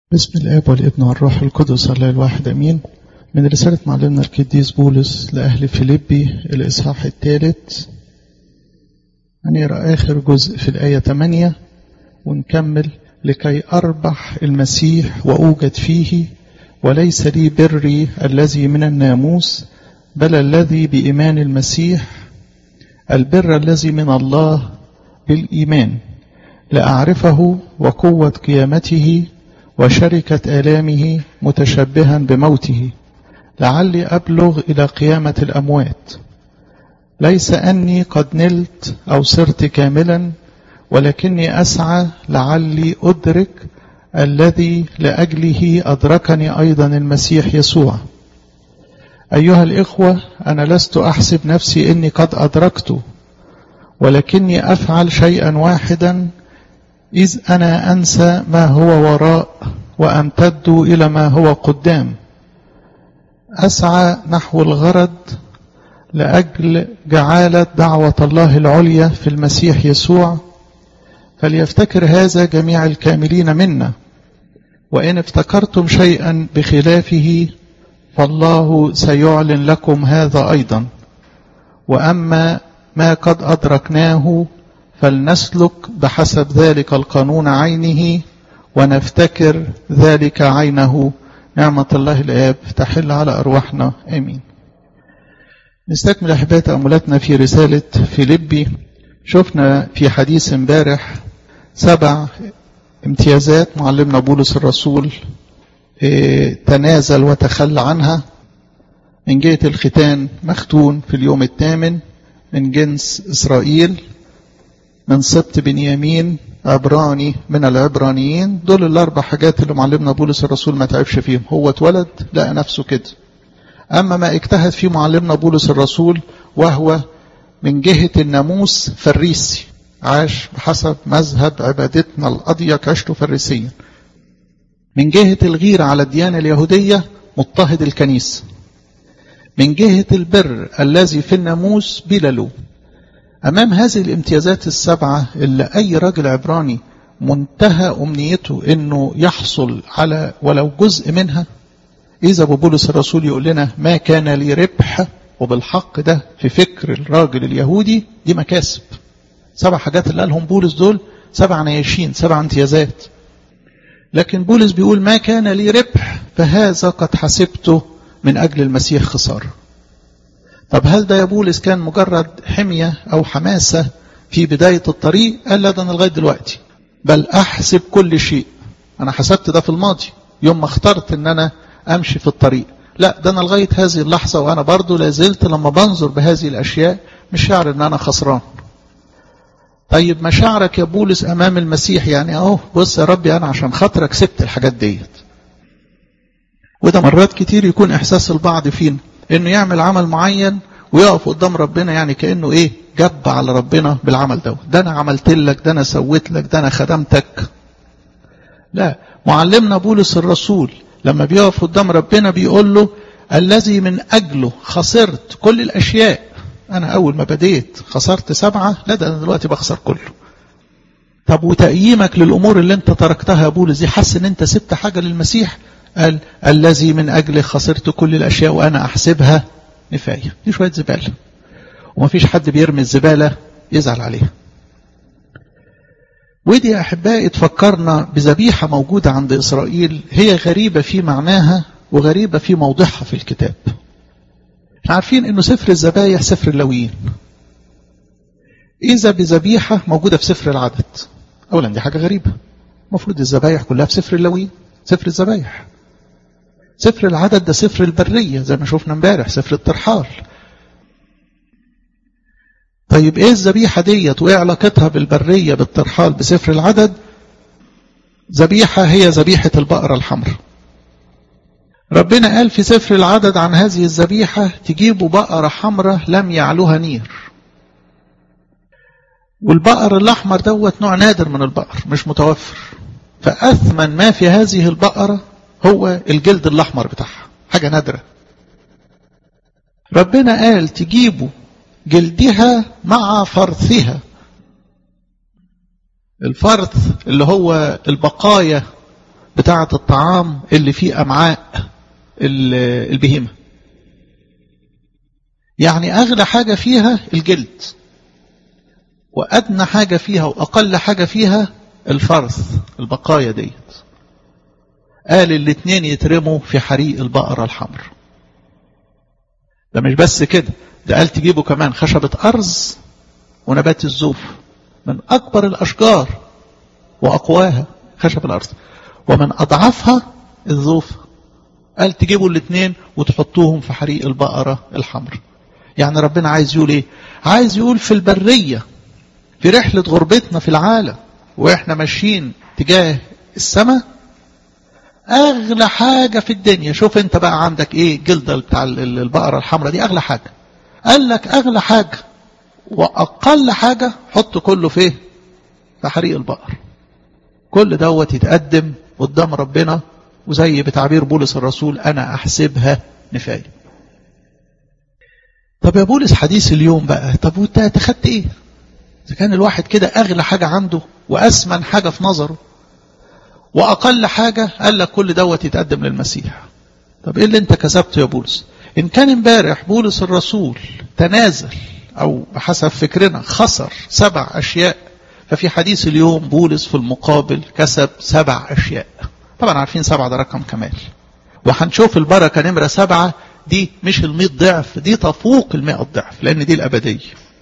بسم الآب والابن والروح القدس الله الواحد أمين من رسالة معلمنا القديس بولس لأهل فيليبي الإصحاح الثالث هنقرأ آخر جزء في الآية 8 ونكمل لكي أربح المسيح وأوجد فيه وليس لي بري الذي من الناموس بل الذي بإيمان المسيح البر الذي من الله بالإيمان لأعرفه وقوة قيامته وشركة آلامه متشبها بموته لعلي أبلغ إلى قيامة الأموات ليس أني قد نلت أو صرت كاملا ولكني أسعى لعلي أدرك الذي لأجله أدركني أيضا المسيح يسوع أيها الإخوة أنا لست أحسب نفسي إني قد أدركت ولكني أفعل شيئا واحدا إذ أنا أنسى ما هو وراء وأمتد إلى ما هو قدام أسعى نحو الغرض لأجل جعالة دعوة الله العليا في المسيح يسوع فليفتكر هذا جميع الكاملين منا وإن افتكرتم شيئا بخلافه فالله سيعلن لكم هذا أيضا وأما ما قد أدركناه فلنسلك بحسب ذلك القانون عينه ونفتكر ذلك عينه نعمة الله الآب تحل على أرواحنا آمين نستكمل أحباء تأملاتنا في رسالة فيليبي شفنا في حديث امبارح سبع امتيازات معلمنا بولس الرسول تنازل وتخلى عنها من جهة الختان مختون في اليوم الثامن من جنس إسرائيل من سبط بنيامين عبراني من العبرانيين دول الأربع حاجات اللي معلمنا بولس الرسول ما تعبش فيهم هو اتولد لقى نفسه كده أما ما اجتهد فيه معلمنا بولس الرسول وهو من جهة الناموس فريسي عاش بحسب مذهب عبادتنا الأضيق عشته فريسيا من جهة الغيرة على الديانة اليهودية مضطهد الكنيسة من جهة البر الذي في الناموس بلا لوم أمام هذه الامتيازات السبعة اللي أي راجل عبراني منتهى أمنيته أنه يحصل على ولو جزء منها إذا بولس الرسول يقول لنا ما كان لي ربح وبالحق ده في فكر الراجل اليهودي دي مكاسب سبع حاجات اللي قالهم بولس دول سبع نياشين سبع امتيازات لكن بولس بيقول ما كان لي ربح فهذا قد حسبته من أجل المسيح خساره طب هل ده يا بولس كان مجرد حمية أو حماسة في بداية الطريق قال لا ده أنا لغاية دلوقتي بل أحسب كل شيء أنا حسبت ده في الماضي يوم ما اخترت أن أنا أمشي في الطريق لا ده أنا لغاية هذه اللحظة وأنا برضو لازلت لما بنظر بهذه الأشياء مش شعر أن أنا خسران طيب مشاعرك يا بولس أمام المسيح يعني أهو بص يا ربي أنا عشان خاطرك سبت الحاجات ديت وده مرات كتير يكون إحساس البعض فينا انه يعمل عمل معين ويقف قدام ربنا يعني كانه ايه جب على ربنا بالعمل ده ده انا عملت لك ده انا سويت لك ده انا خدمتك لا معلمنا بولس الرسول لما بيقف قدام ربنا بيقول له الذي من اجله خسرت كل الاشياء انا اول ما بديت خسرت سبعه لا ده انا دلوقتي بخسر كله طب وتقييمك للامور اللي انت تركتها يا بولس دي حس ان انت سبت حاجه للمسيح قال الذي من أجله خسرت كل الأشياء وأنا أحسبها نفاية دي شوية زبالة وما فيش حد بيرمي الزبالة يزعل عليها ودي يا أحبائي تفكرنا بذبيحة موجودة عند إسرائيل هي غريبة في معناها وغريبة في موضعها في الكتاب احنا عارفين انه سفر الذبايح سفر اللويين إذا بذبيحة موجودة في سفر العدد أولا دي حاجة غريبة المفروض الذبايح كلها في سفر اللويين سفر الذبايح سفر العدد ده سفر البرية زي ما شفنا امبارح سفر الترحال طيب ايه الذبيحة ديت وايه علاقتها بالبرية بالترحال بسفر العدد ذبيحة هي ذبيحة البقرة الحمراء ربنا قال في سفر العدد عن هذه الذبيحة تجيبوا بقرة حمراء لم يعلوها نير والبقر الأحمر دوت نوع نادر من البقر مش متوفر فأثمن ما في هذه البقرة هو الجلد الأحمر بتاعها حاجة نادرة ربنا قال تجيبوا جلدها مع فرثها الفرث اللي هو البقايا بتاعة الطعام اللي فيه أمعاء البهيمة يعني أغلى حاجة فيها الجلد وأدنى حاجة فيها وأقل حاجة فيها الفرث البقايا ديت قال الاتنين يترموا في حريق البقرة الحمر ده مش بس كده ده قال تجيبوا كمان خشبة أرز ونبات الزوف من أكبر الأشجار وأقواها خشب الأرز ومن أضعفها الزوف قال تجيبوا الاثنين وتحطوهم في حريق البقرة الحمر يعني ربنا عايز يقول ايه عايز يقول في البرية في رحلة غربتنا في العالم واحنا ماشيين تجاه السماء اغلى حاجة في الدنيا شوف انت بقى عندك ايه جلدة بتاع البقرة الحمراء دي اغلى حاجة قال لك اغلى حاجة واقل حاجة حط كله فيه في حريق البقر كل دوت يتقدم قدام ربنا وزي بتعبير بولس الرسول انا احسبها نفاية طب يا بولس حديث اليوم بقى طب وانت اتخدت ايه اذا كان الواحد كده اغلى حاجة عنده واسمن حاجة في نظره واقل حاجة قال لك كل دوت يتقدم للمسيح طب ايه اللي انت كسبته يا بولس ان كان امبارح بولس الرسول تنازل او بحسب فكرنا خسر سبع اشياء ففي حديث اليوم بولس في المقابل كسب سبع اشياء طبعا عارفين سبعة ده رقم كمال وهنشوف البركة نمرة سبعة دي مش المئة ضعف دي تفوق المئة ضعف لان دي الابدية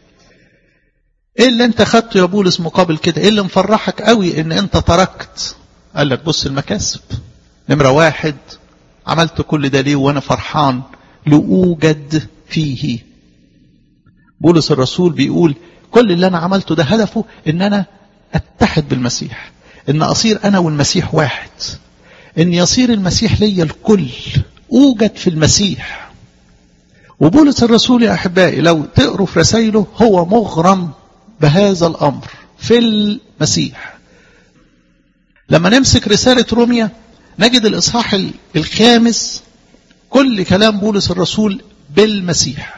ايه اللي انت خدته يا بولس مقابل كده ايه اللي مفرحك قوي ان انت تركت قال لك بص المكاسب نمرة واحد عملت كل ده ليه وانا فرحان لأوجد فيه بولس الرسول بيقول كل اللي انا عملته ده هدفه ان انا اتحد بالمسيح ان اصير انا والمسيح واحد ان يصير المسيح ليا الكل اوجد في المسيح وبولس الرسول يا احبائي لو تقروا في رسائله هو مغرم بهذا الامر في المسيح لما نمسك رسالة روميا نجد الإصحاح الخامس كل كلام بولس الرسول بالمسيح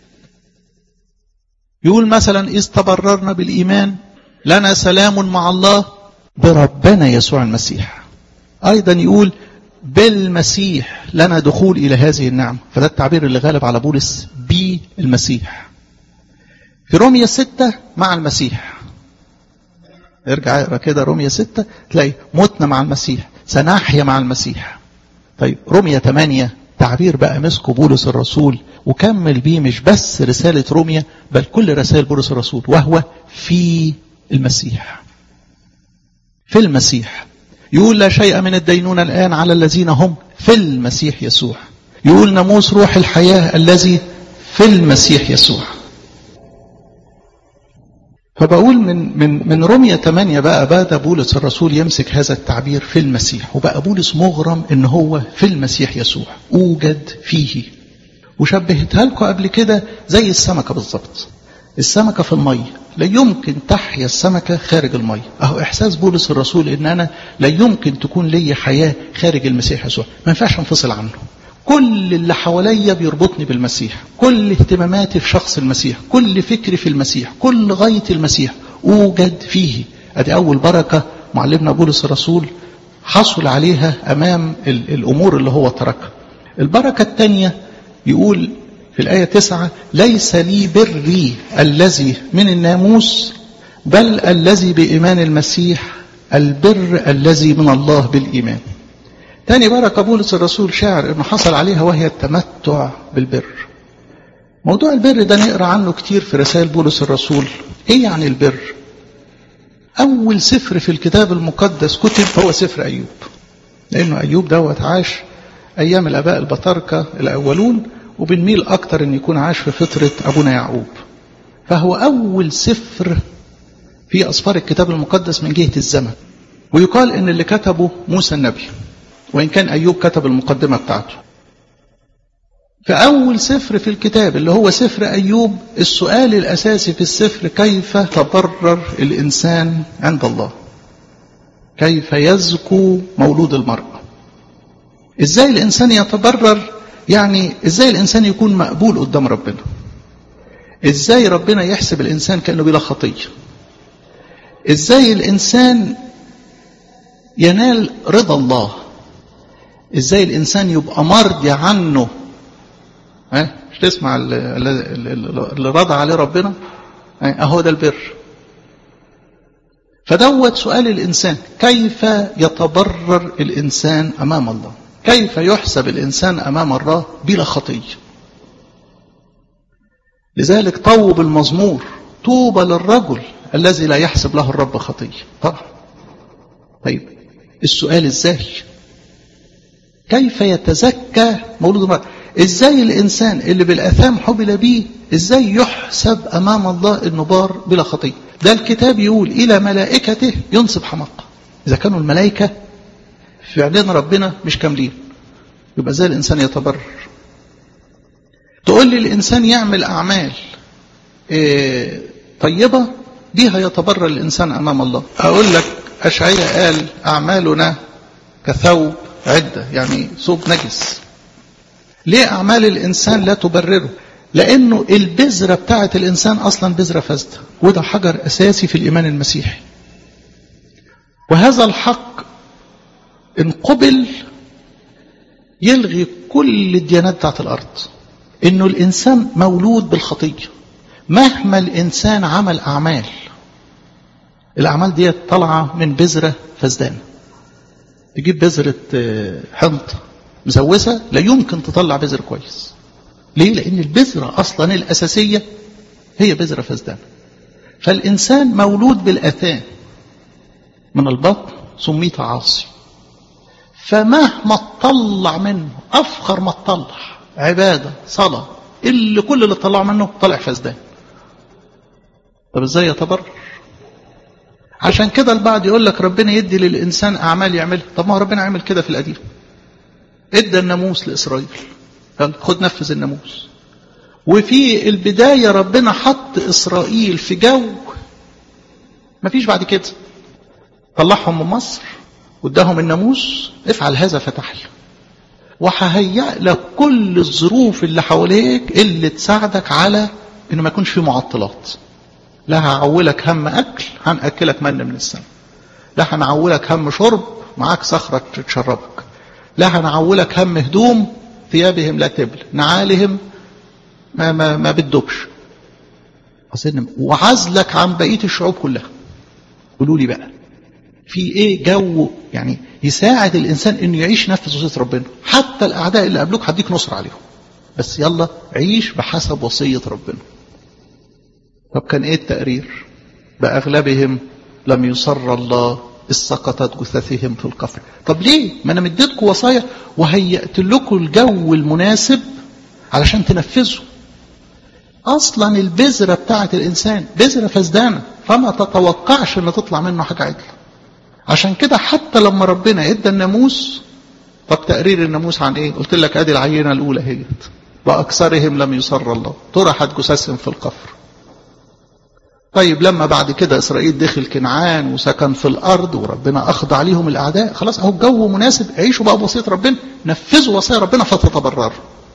يقول مثلا إذ تبررنا بالإيمان لنا سلام مع الله بربنا يسوع المسيح أيضا يقول بالمسيح لنا دخول إلى هذه النعمة فده التعبير اللي غالب على بولس بالمسيح في روميا ستة مع المسيح ارجع اقرا كده روميا ستة تلاقي متنا مع المسيح سنحيا مع المسيح طيب روميا 8 تعبير بقى مسكه بولس الرسول وكمل بيه مش بس رسالة روميا بل كل رسائل بولس الرسول وهو في المسيح في المسيح يقول لا شيء من الدينونة الآن على الذين هم في المسيح يسوع يقول ناموس روح الحياة الذي في المسيح يسوع فبقول من من من رومية 8 بقى بدا بولس الرسول يمسك هذا التعبير في المسيح وبقى بولس مغرم ان هو في المسيح يسوع اوجد فيه وشبهتها لكم قبل كده زي السمكة بالظبط السمكة في المية لا يمكن تحيا السمكة خارج المية اهو احساس بولس الرسول ان انا لا يمكن تكون لي حياة خارج المسيح يسوع ما ينفعش انفصل عنه كل اللي حواليا بيربطني بالمسيح كل اهتماماتي في شخص المسيح كل فكري في المسيح كل غاية المسيح أوجد فيه أدي أول بركة معلمنا بولس الرسول حصل عليها أمام الأمور اللي هو تركها البركة الثانية يقول في الآية تسعة ليس لي بري الذي من الناموس بل الذي بإيمان المسيح البر الذي من الله بالإيمان تاني بركة بولس الرسول شاعر انه حصل عليها وهي التمتع بالبر موضوع البر ده نقرا عنه كتير في رسائل بولس الرسول ايه يعني البر اول سفر في الكتاب المقدس كتب هو سفر ايوب لانه ايوب دوت عاش ايام الاباء البطاركه الاولون وبنميل اكتر ان يكون عاش في فتره ابونا يعقوب فهو اول سفر في اسفار الكتاب المقدس من جهه الزمن ويقال ان اللي كتبه موسى النبي وإن كان أيوب كتب المقدمة بتاعته فأول سفر في الكتاب اللي هو سفر أيوب السؤال الأساسي في السفر كيف تبرر الإنسان عند الله كيف يزكو مولود المرأة إزاي الإنسان يتبرر يعني إزاي الإنسان يكون مقبول قدام ربنا إزاي ربنا يحسب الإنسان كأنه بلا خطية إزاي الإنسان ينال رضا الله ازاي الانسان يبقى مرضي عنه ها مش تسمع اللي رضى عليه ربنا اهو ده البر فدوت سؤال الانسان كيف يتبرر الانسان امام الله كيف يحسب الانسان امام الله بلا خطيه لذلك طوب المزمور طوبى للرجل الذي لا يحسب له الرب خطيه طبعا طيب السؤال ازاي كيف يتزكى مولود المرأة ازاي الانسان اللي بالاثام حبل به ازاي يحسب امام الله انه بار بلا خطيه ده الكتاب يقول الى ملائكته ينصب حماقه اذا كانوا الملائكه في عينين ربنا مش كاملين يبقى ازاي الانسان يتبرر تقول لي الانسان يعمل اعمال إيه طيبه بها يتبرر الانسان امام الله اقول لك اشعياء قال اعمالنا كثوب عده يعني ثوب نجس ليه أعمال الإنسان لا تبرره لأنه البذرة بتاعة الإنسان أصلا بذرة فاسدة وده حجر أساسي في الإيمان المسيحي وهذا الحق إن قبل يلغي كل الديانات بتاعة الأرض إنه الإنسان مولود بالخطية مهما الإنسان عمل أعمال الأعمال دي طالعة من بذرة فسدانة تجيب بذرة حنطة مزوسة لا يمكن تطلع بذر كويس ليه؟ لأن البذرة أصلا الأساسية هي بذرة فسدانة فالإنسان مولود بالأثام من البطن سميت عاصي فمهما تطلع منه أفخر ما تطلع عبادة صلاة اللي كل اللي طلع منه طلع فسدان طب ازاي يتبرر عشان كده البعض يقول لك ربنا يدي للإنسان أعمال يعملها طب ما هو ربنا عمل كده في القديم ادى الناموس لإسرائيل قال خد نفذ الناموس وفي البداية ربنا حط إسرائيل في جو مفيش بعد كده طلعهم من مصر واداهم الناموس افعل هذا فتحل وههيأ لك كل الظروف اللي حواليك اللي تساعدك على انه ما يكونش في معطلات لا هعولك هم اكل هنأكلك من من السماء لا هنعولك هم شرب معاك صخرة تشربك لا هنعولك هم هدوم ثيابهم لا تبل نعالهم ما, ما, ما بتدوبش وعزلك عن بقية الشعوب كلها قولوا لي بقى في ايه جو يعني يساعد الانسان انه يعيش نفس وصيه ربنا حتى الاعداء اللي قبلوك هديك نصر عليهم بس يلا عيش بحسب وصيه ربنا طب كان ايه التقرير باغلبهم لم يصر الله إذ سقطت جثثهم في القفر طب ليه ما انا مديتكم وصايا وهيأت لكم الجو المناسب علشان تنفذوا اصلا البذره بتاعه الانسان بذره فسدانه فما تتوقعش ان تطلع منه حاجه عدله عشان كده حتى لما ربنا ادى الناموس طب تقرير الناموس عن ايه قلت لك ادي العينه الاولى هي واكثرهم لم يصر الله طرحت جثثهم في القفر طيب لما بعد كده اسرائيل دخل كنعان وسكن في الارض وربنا اخذ عليهم الاعداء خلاص اهو الجو مناسب عيشوا بقى بوصيه ربنا نفذوا وصايا ربنا فتتبرروا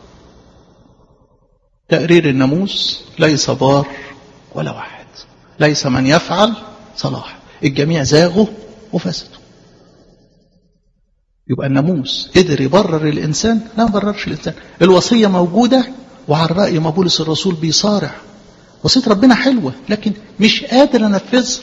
تقرير الناموس ليس بار ولا واحد ليس من يفعل صلاح الجميع زاغوا وفسدوا يبقى الناموس قدر يبرر الإنسان لا ما بررش الإنسان الوصية موجودة وعلى رأي ما بولس الرسول بيصارع وصية ربنا حلوة لكن مش قادر أنفذها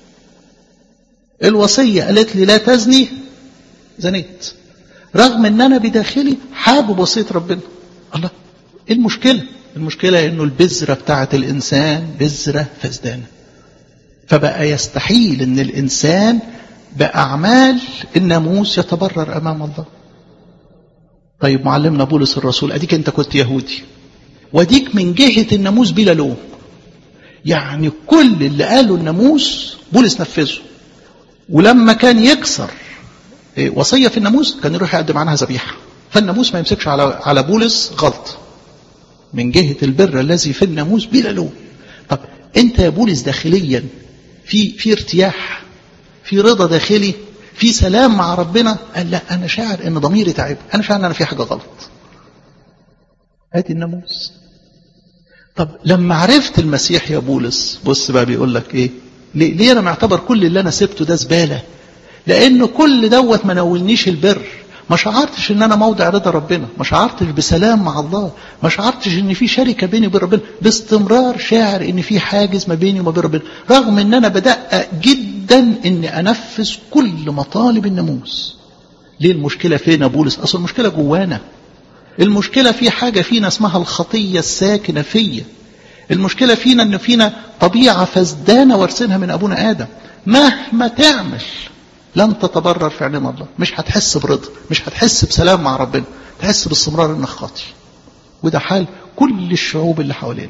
الوصية قالت لي لا تزني زنيت رغم ان انا بداخلي حابب وصية ربنا الله ايه المشكلة المشكلة انه البذرة بتاعت الانسان بذرة فسدانة فبقى يستحيل ان الانسان باعمال الناموس يتبرر امام الله طيب معلمنا بولس الرسول اديك انت كنت يهودي وديك من جهة الناموس بلا لوم يعني كل اللي قاله الناموس بولس نفذه ولما كان يكسر وصية في الناموس كان يروح يقدم عنها ذبيحة فالناموس ما يمسكش على على بولس غلط من جهة البر الذي في الناموس بلا لوم طب انت يا بولس داخليا في في ارتياح في رضا داخلي في سلام مع ربنا قال لا انا شاعر ان ضميري تعب انا شاعر ان انا في حاجه غلط ادي الناموس طب لما عرفت المسيح يا بولس بص بقى بيقول لك ايه ليه, ليه انا معتبر كل اللي انا سبته ده زباله لأن كل دوت ما نولنيش البر ما شعرتش ان انا موضع رضا ربنا ما شعرتش بسلام مع الله ما شعرتش ان في شركه بيني وبين ربنا باستمرار شاعر ان في حاجز ما بيني وما بين ربنا رغم ان انا بدقق جدا اني انفذ كل مطالب الناموس ليه المشكله فين يا بولس اصل المشكله جوانا المشكله في حاجه فينا اسمها الخطيه الساكنه فيا المشكله فينا ان فينا طبيعه فسدانه وارثينها من ابونا ادم مهما تعمل لن تتبرر في عين الله مش هتحس برضا مش هتحس بسلام مع ربنا تحس باستمرار انك خاطي وده حال كل الشعوب اللي حوالينا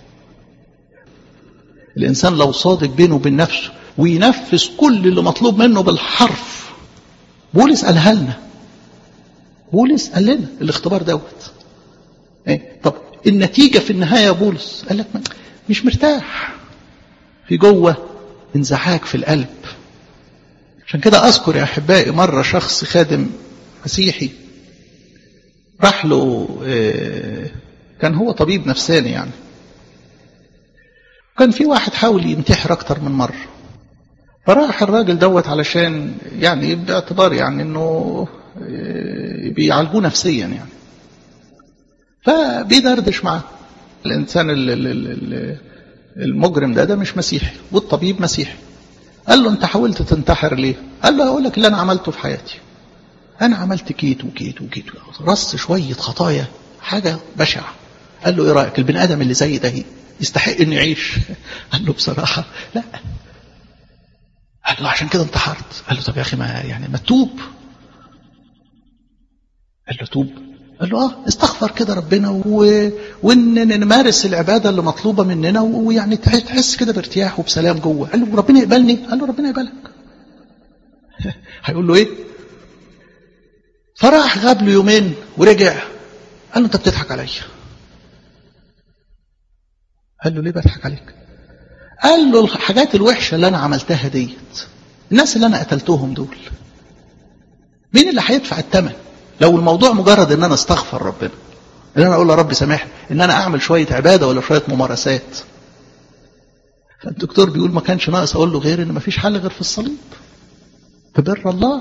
الانسان لو صادق بينه وبين نفسه وينفذ كل اللي مطلوب منه بالحرف بولس قالها لنا بولس قال لنا الاختبار دوت ايه طب النتيجه في النهايه يا بولس قال لك مش مرتاح في جوه انزعاج في القلب عشان كده أذكر يا أحبائي مرة شخص خادم مسيحي راح له كان هو طبيب نفساني يعني كان في واحد حاول ينتحر أكتر من مرة فراح الراجل دوت علشان يعني باعتبار يعني انه بيعالجوه نفسيا يعني فبيدردش معاه الانسان المجرم ده ده مش مسيحي والطبيب مسيحي قال له انت حاولت تنتحر ليه قال له اقول لك اللي انا عملته في حياتي انا عملت كيت وكيت وكيت رص شويه خطايا حاجه بشعه قال له ايه رايك البني ادم اللي زي ده يستحق انه يعيش قال له بصراحه لا قال له عشان كده انتحرت قال له طب يا اخي ما يعني ما تتوب قال له توب قال له اه استغفر كده ربنا و... وان نمارس العباده اللي مطلوبه مننا ويعني تحس كده بارتياح وبسلام جوه قال له ربنا يقبلني قال له ربنا يقبلك هيقول له ايه فراح غاب له يومين ورجع قال له انت بتضحك عليا قال له ليه بضحك عليك قال له الحاجات الوحشه اللي انا عملتها ديت الناس اللي انا قتلتهم دول مين اللي هيدفع الثمن لو الموضوع مجرد ان انا استغفر ربنا ان انا اقول يا رب سامحني ان انا اعمل شويه عباده ولا شويه ممارسات فالدكتور بيقول ما كانش ناقص اقول له غير ان ما فيش حل غير في الصليب في بر الله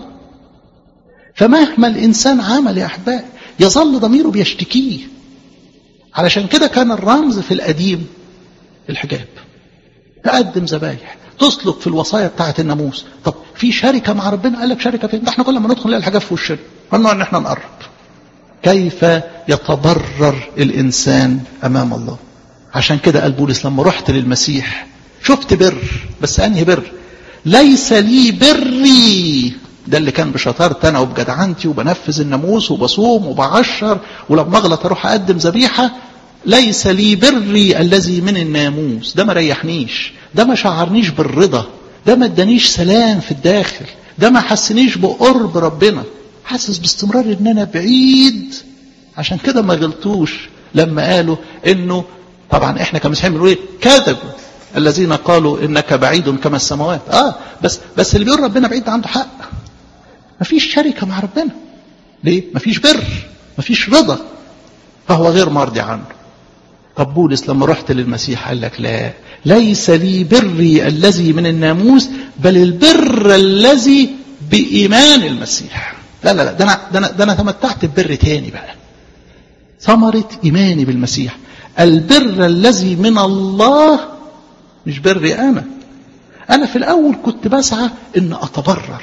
فمهما الانسان عمل يا احبائي يظل ضميره بيشتكيه علشان كده كان الرمز في القديم الحجاب تقدم ذبايح تسلك في الوصايا بتاعه الناموس طب في شركه مع ربنا قال لك شركه فين ده احنا كل ما ندخل نلاقي الحاجات في وشنا ممنوع ان احنا نقرب كيف يتبرر الانسان امام الله عشان كده قال بولس لما رحت للمسيح شفت بر بس انهي بر ليس لي بري ده اللي كان بشطارتي انا وبجدعنتي وبنفذ الناموس وبصوم وبعشر ولما اغلط اروح اقدم ذبيحه ليس لي بري الذي من الناموس ده ما ريحنيش ده ما شعرنيش بالرضا ده ما ادانيش سلام في الداخل ده ما حسنيش بقرب ربنا حاسس باستمرار ان انا بعيد عشان كده ما غلطوش لما قالوا انه طبعا احنا كمسيحيين بنقول ايه كذبوا الذين قالوا انك بعيد كما السماوات اه بس بس اللي بيقول ربنا بعيد عنده حق مفيش شركه مع ربنا ليه مفيش بر مفيش رضا فهو غير مرضي عنه طب بولس لما رحت للمسيح قال لك لا ليس لي بري الذي من الناموس بل البر الذي بإيمان المسيح لا لا لا ده أنا, ده أنا, ده أنا تمتعت ببر تاني بقى ثمرة إيماني بالمسيح البر الذي من الله مش بري أنا أنا في الأول كنت بسعى إن أتبرر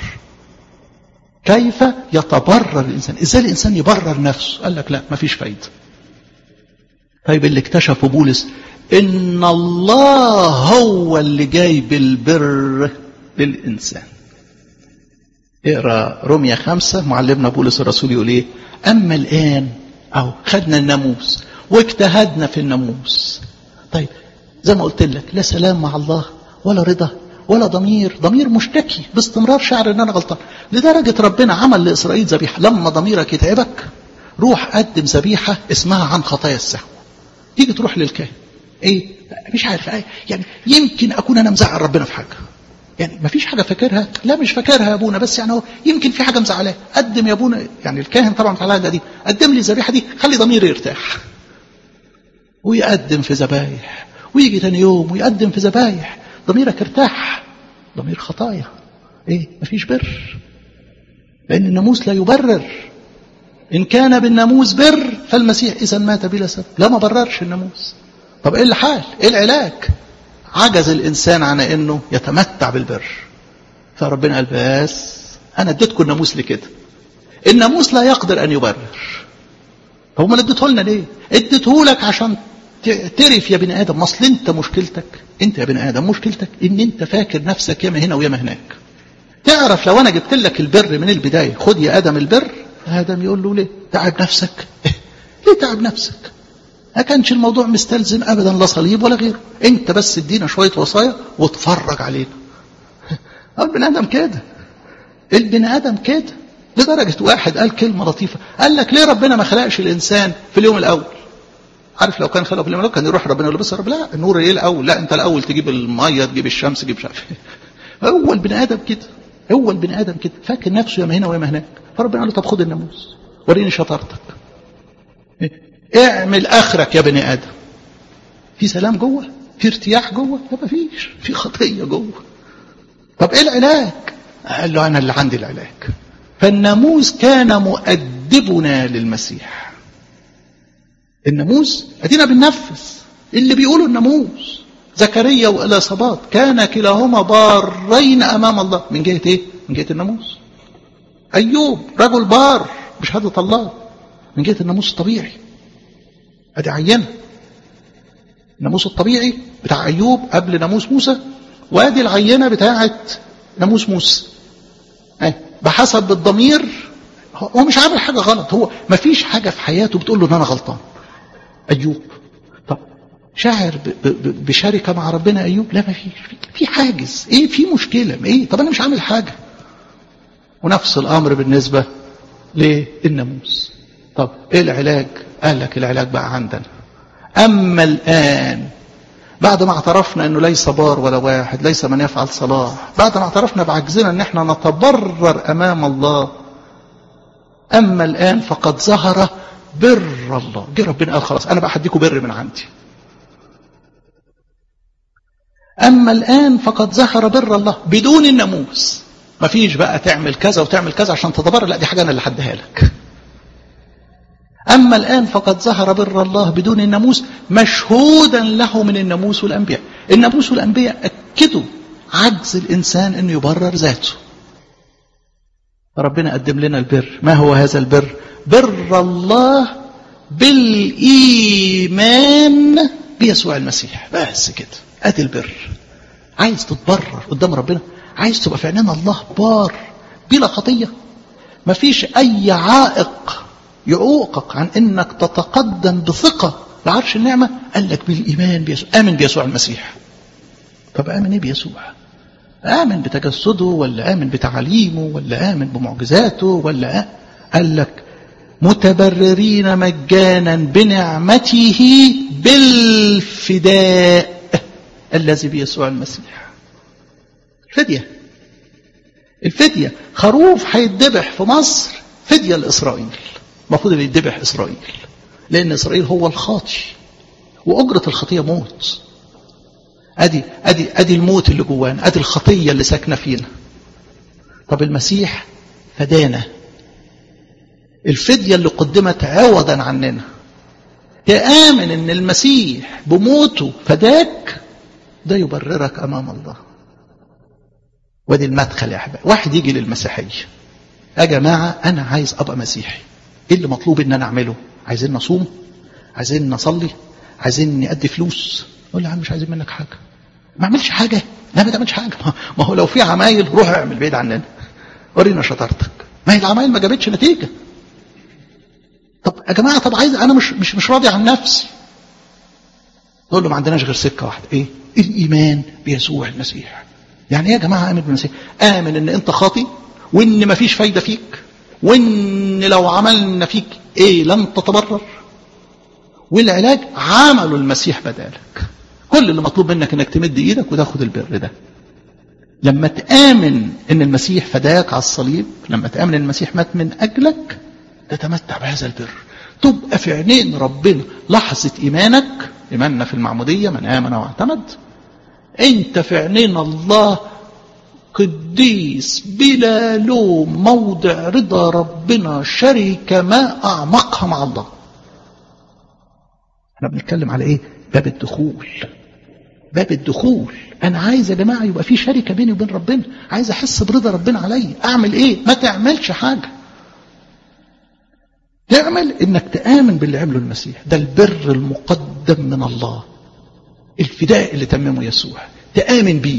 كيف يتبرر الإنسان إزاي الإنسان يبرر نفسه قال لك لا مفيش فايدة طيب اللي اكتشفه بولس ان الله هو اللي جايب البر للانسان اقرا روميا خمسة معلمنا بولس الرسول يقول ايه اما الان او خدنا الناموس واجتهدنا في الناموس طيب زي ما قلت لك لا سلام مع الله ولا رضا ولا ضمير ضمير مشتكي باستمرار شعر ان انا غلطان لدرجه ربنا عمل لاسرائيل ذبيحه لما ضميرك يتعبك روح قدم ذبيحه اسمها عن خطايا السهو تيجي تروح للكاهن ايه مش عارف ايه يعني يمكن اكون انا مزعل ربنا في حاجه يعني ما فيش حاجه فاكرها لا مش فاكرها يا ابونا بس يعني هو يمكن في حاجه مزعلاه قدم يا ابونا يعني الكاهن طبعا في العاده دي قدم لي الذبيحه دي خلي ضميري يرتاح ويقدم في ذبايح ويجي تاني يوم ويقدم في ذبايح ضميرك ارتاح ضمير خطايا ايه مفيش بر لأن الناموس لا يبرر إن كان بالناموس بر فالمسيح إذا مات بلا سبب لا ما بررش الناموس طب إيه الحال إيه العلاج عجز الإنسان عن أنه يتمتع بالبر فربنا قال بس أنا اديتكم الناموس لكده الناموس لا يقدر أن يبرر هو ما اديته لنا ليه اديته لك عشان تعترف يا بني آدم اصل انت مشكلتك انت يا بني آدم مشكلتك ان انت فاكر نفسك ياما هنا وياما هناك تعرف لو انا جبت لك البر من البداية خد يا آدم البر آدم يقول له ليه تعب نفسك ليه تعب نفسك ما كانش الموضوع مستلزم ابدا لا صليب ولا غيره انت بس ادينا شوية وصايا واتفرج علينا البني آدم كده البني آدم كده لدرجة واحد قال كلمة لطيفة قال لك ليه ربنا ما خلقش الإنسان في اليوم الأول عارف لو كان خلقه في اليوم الأول كان يروح ربنا يقول له بس رب لا النور ايه الأول لا أنت الأول تجيب المية تجيب الشمس تجيب مش عارف هو البني آدم كده هو البني آدم كده فاكر نفسه ياما هنا وياما هناك فربنا قال له طب خد الناموس وريني شطارتك اعمل آخرك يا بني آدم في سلام جوه في ارتياح جوه لا ما فيش في خطية جوه طب ايه العلاج قال له انا اللي عندي العلاج فالناموس كان مؤدبنا للمسيح الناموس ادينا بننفذ اللي بيقوله الناموس زكريا واليصابات كان كلاهما بارين امام الله من جهه ايه من جهه الناموس ايوب رجل بار بشهاده الله من جهه الناموس الطبيعي ادي عينه الناموس الطبيعي بتاع ايوب قبل ناموس موسى وادي العينه بتاعت ناموس موسى بحسب الضمير هو مش عامل حاجة غلط هو ما فيش حاجة في حياته بتقول له ان انا غلطان ايوب طب شاعر بشركة مع ربنا ايوب لا ما فيش في حاجز ايه في مشكلة ايه طب انا مش عامل حاجة ونفس الامر بالنسبة للناموس طب ايه العلاج قال لك العلاج بقى عندنا اما الان بعد ما اعترفنا انه ليس بار ولا واحد ليس من يفعل صلاح بعد ما اعترفنا بعجزنا ان احنا نتبرر امام الله اما الان فقد ظهر بر الله جه ربنا قال خلاص انا بقى هديكم بر من عندي اما الان فقد ظهر بر الله بدون الناموس مفيش بقى تعمل كذا وتعمل كذا عشان تتبرر لا دي حاجه انا اللي هديها لك أما الآن فقد ظهر بر الله بدون الناموس مشهودا له من الناموس والأنبياء الناموس والأنبياء أكدوا عجز الإنسان أنه يبرر ذاته ربنا قدم لنا البر ما هو هذا البر بر الله بالإيمان بيسوع المسيح بس كده أدي البر عايز تتبرر قدام ربنا عايز تبقى في عيننا الله بار بلا خطية مفيش أي عائق يعوقك عن انك تتقدم بثقة لعرش النعمة قال لك بالإيمان بيسوع آمن بيسوع المسيح طب آمن إيه بيسوع آمن بتجسده ولا آمن بتعاليمه ولا آمن بمعجزاته ولا آمن قال لك متبررين مجانا بنعمته بالفداء الذي بيسوع المسيح الفدية الفدية خروف هيتذبح في مصر فدية لإسرائيل المفروض اللي يذبح إسرائيل لأن إسرائيل هو الخاطي وأجرة الخطية موت أدي, أدي, أدي الموت اللي جوانا أدي الخطية اللي ساكنة فينا طب المسيح فدانا الفدية اللي قدمت عوضا عننا تآمن ان المسيح بموته فداك ده يبررك امام الله وادي المدخل يا احباب واحد يجي للمسيحيه يا جماعه انا عايز ابقى مسيحي ايه اللي مطلوب ان انا اعمله عايزين نصوم عايزين نصلي عايزين نأدي فلوس اقول له يا عم مش عايزين منك حاجه ما اعملش حاجه لا ما تعملش حاجه ما هو لو في عمايل روح اعمل بعيد عننا ورينا شطارتك ما هي العمايل ما جابتش نتيجه طب يا جماعه طب عايز انا مش مش مش راضي عن نفسي نقول له ما عندناش غير سكه واحده ايه الايمان بيسوع المسيح يعني ايه يا جماعه امن بالمسيح امن ان انت خاطي وان ما فيش فايده فيك وان لو عملنا فيك ايه لن تتبرر والعلاج عملوا المسيح بدالك كل اللي مطلوب منك انك تمد ايدك وتاخد البر ده لما تآمن ان المسيح فداك على الصليب لما تآمن ان المسيح مات من اجلك تتمتع بهذا البر تبقى في عينين ربنا لحظة ايمانك ايماننا في المعمودية من امن واعتمد انت في عينين الله قديس بلا لوم موضع رضا ربنا شركة ما أعمقها مع الله احنا بنتكلم على ايه باب الدخول باب الدخول انا عايز يا جماعه يبقى في شركه بيني وبين ربنا عايز احس برضا ربنا عليا اعمل ايه ما تعملش حاجه تعمل انك تامن باللي عمله المسيح ده البر المقدم من الله الفداء اللي تممه يسوع تامن بيه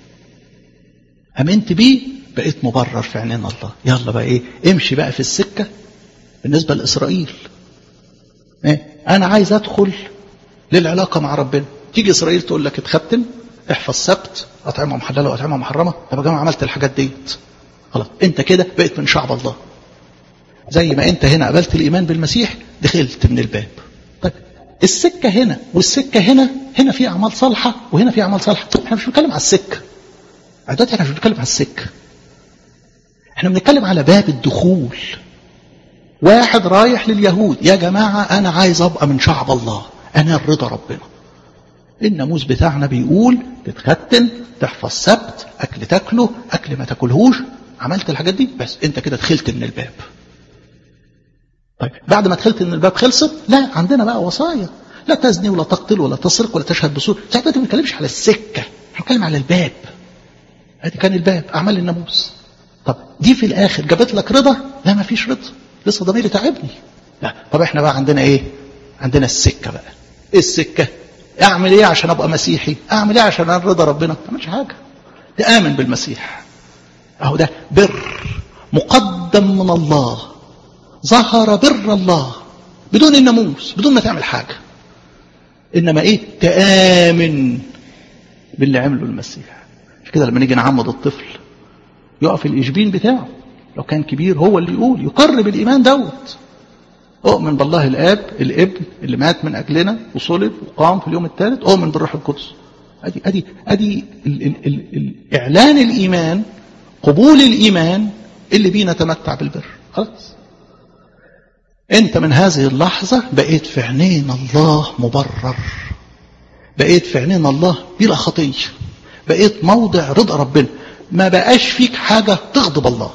امنت بيه بقيت مبرر في عينين الله يلا بقى ايه امشي بقى في السكه بالنسبه لاسرائيل إيه؟ انا عايز ادخل للعلاقه مع ربنا تيجي اسرائيل تقول لك اتختم احفظ سبت اطعمه محلله واطعمه محرمه طب يا جماعه عملت الحاجات ديت خلاص انت كده بقيت من شعب الله زي ما انت هنا قبلت الايمان بالمسيح دخلت من الباب طيب السكه هنا والسكه هنا هنا في اعمال صالحه وهنا في اعمال صالحه احنا مش بنتكلم على السكه دلوقتي احنا مش بنتكلم على السكه احنا بنتكلم على باب الدخول واحد رايح لليهود يا جماعه انا عايز ابقى من شعب الله انا الرضا ربنا الناموس بتاعنا بيقول تتختن تحفظ سبت اكل تاكله اكل ما تاكلهوش عملت الحاجات دي بس انت كده دخلت من الباب طيب بعد ما دخلت من الباب خلصت لا عندنا بقى وصايا لا تزني ولا تقتل ولا تسرق ولا تشهد بسوء ساعتها ما بنتكلمش على السكه احنا بنتكلم على الباب ادي كان الباب اعمال الناموس طب دي في الاخر جابت لك رضا لا ما فيش رضا لسه ضميري تعبني لا طب احنا بقى عندنا ايه عندنا السكه بقى ايه السكه اعمل ايه عشان ابقى مسيحي اعمل ايه عشان ارضى ربنا ما تعملش حاجه تامن بالمسيح اهو ده بر مقدم من الله ظهر بر الله بدون الناموس بدون ما تعمل حاجه انما ايه تامن باللي عمله المسيح مش كده لما نيجي نعمد الطفل يقف الاشبين بتاعه لو كان كبير هو اللي يقول يقرب الايمان دوت اؤمن بالله الاب الابن اللي مات من اجلنا وصلب وقام في اليوم الثالث اؤمن بالروح القدس ادي ادي ادي ال ال ال ال اعلان الايمان قبول الايمان اللي بينا تمتع بالبر خلاص انت من هذه اللحظه بقيت في عينين الله مبرر بقيت في عينين الله بلا خطيه بقيت موضع رضا ربنا ما بقاش فيك حاجه تغضب الله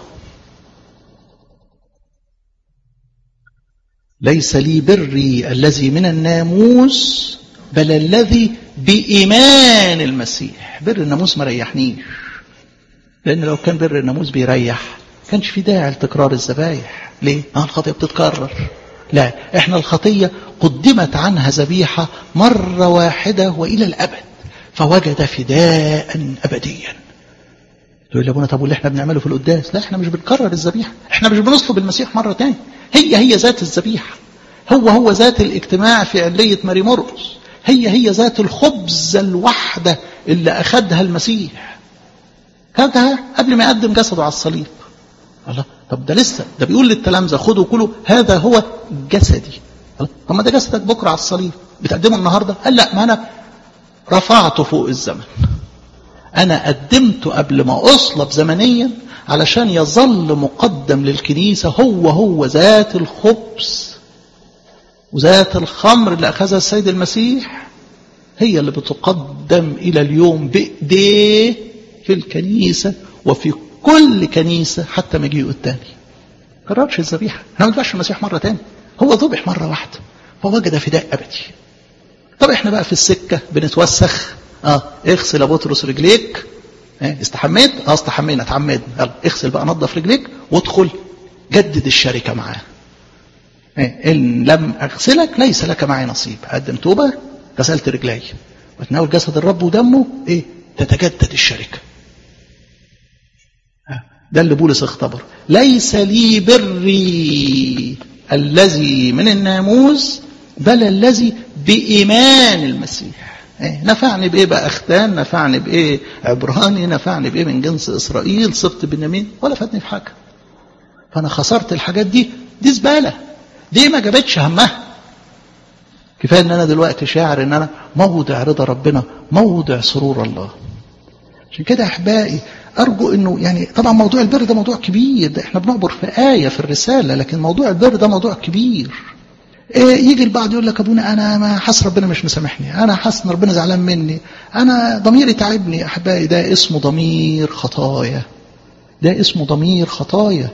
ليس لي بري الذي من الناموس بل الذي بإيمان المسيح بر الناموس ما ريحنيش لأن لو كان بر الناموس بيريح كانش في داعي لتكرار الذبايح ليه؟ آه الخطية بتتكرر لا احنا الخطية قدمت عنها ذبيحة مرة واحدة وإلى الأبد فوجد فداء أبديا تقول لي ابونا طب واللي احنا بنعمله في القداس لا احنا مش بنكرر الذبيحه احنا مش بنصلب المسيح مره تاني هي هي ذات الذبيحه هو هو ذات الاجتماع في علية ماري مرقس هي هي ذات الخبز الوحدة اللي أخدها المسيح خدها قبل ما يقدم جسده على الصليب الله طب ده لسه ده بيقول للتلامذة خدوا كلوا هذا هو جسدي الله طب ما ده جسدك بكرة على الصليب بتقدمه النهاردة قال لا ما أنا رفعته فوق الزمن أنا قدمته قبل ما أصلب زمنيا علشان يظل مقدم للكنيسة هو هو ذات الخبز وذات الخمر اللي أخذها السيد المسيح هي اللي بتقدم إلى اليوم بإيديه في الكنيسة وفي كل كنيسة حتى مجيئه الثاني كررش الذبيحة احنا ما ندفعش المسيح مرة تاني هو ذبح مرة واحدة فوجد فداء أبدي طب احنا بقى في السكة بنتوسخ اه اغسل يا بطرس رجليك اه استحميت اه استحمينا اتعمدنا يلا اغسل بقى نظف رجليك وادخل جدد الشركة معاه اه ان لم اغسلك ليس لك معي نصيب قدم توبة غسلت رجلي وتناول جسد الرب ودمه ايه تتجدد الشركة ده اللي بولس اختبر ليس لي بري الذي من الناموس بل الذي بإيمان المسيح إيه؟ نفعني بإيه بقى أختان نفعني بإيه عبراني نفعني بإيه من جنس إسرائيل صفت بنيامين ولا فاتني في حاجة فأنا خسرت الحاجات دي دي زبالة دي ما جابتش همها كفاية ان انا دلوقتي شاعر ان انا موضع رضا ربنا موضع سرور الله عشان كده احبائي ارجو انه يعني طبعا موضوع البر ده موضوع كبير ده احنا بنعبر في آية في الرسالة لكن موضوع البر ده موضوع كبير إيه يجي البعض يقول لك ابونا انا ما حاسس ربنا مش مسامحني انا حاسس ان ربنا زعلان مني انا ضميري تعبني احبائي ده اسمه ضمير خطايا ده اسمه ضمير خطايا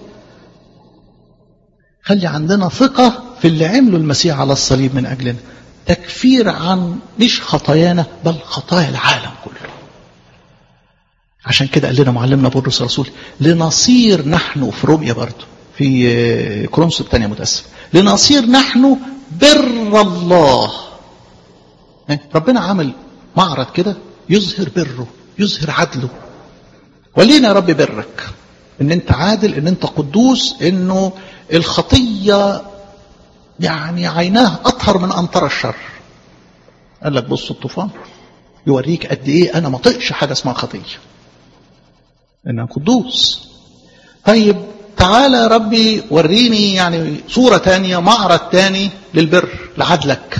خلي عندنا ثقة في اللي عمله المسيح على الصليب من أجلنا تكفير عن مش خطايانا بل خطايا العالم كله عشان كده قال لنا معلمنا بولس الرسول لنصير نحن في روميا برضه في كورنثوس الثانية متأسف لنصير نحن بر الله ربنا عمل معرض كده يظهر بره يظهر عدله ولينا يا رب برك ان انت عادل ان انت قدوس انه الخطية يعني عيناه اطهر من امطار الشر قال لك بص الطوفان يوريك قد ايه انا ما طقش حاجه اسمها خطيه انها قدوس طيب تعالى يا ربي وريني يعني صورة تانية معرض تاني للبر لعدلك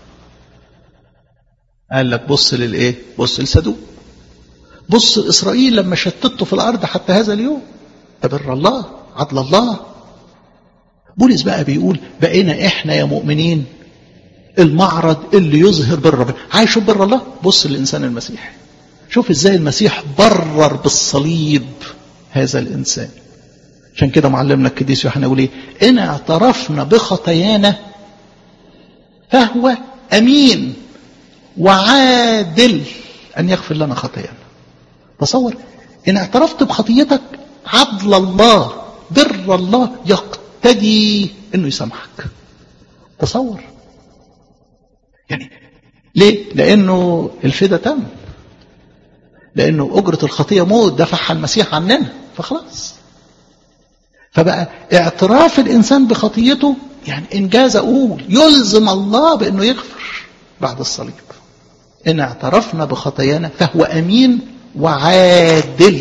قال لك بص للايه بص لسدوم بص إسرائيل لما شتته في الأرض حتى هذا اليوم ده بر الله عدل الله بولس بقى بيقول بقينا إحنا يا مؤمنين المعرض اللي يظهر بر ربنا عايز شوف بر الله بص للإنسان المسيحي شوف إزاي المسيح برر بالصليب هذا الإنسان عشان كده معلمنا القديس يوحنا يقول ايه ان اعترفنا بخطايانا فهو امين وعادل ان يغفر لنا خطايانا تصور ان اعترفت بخطيتك عدل الله بر الله يقتدي انه يسامحك تصور يعني ليه لانه الفدا تم لانه اجره الخطيه موت دفعها المسيح عننا فخلاص فبقى اعتراف الإنسان بخطيته يعني إنجاز أقول يلزم الله بأنه يغفر بعد الصليب إن اعترفنا بخطايانا فهو أمين وعادل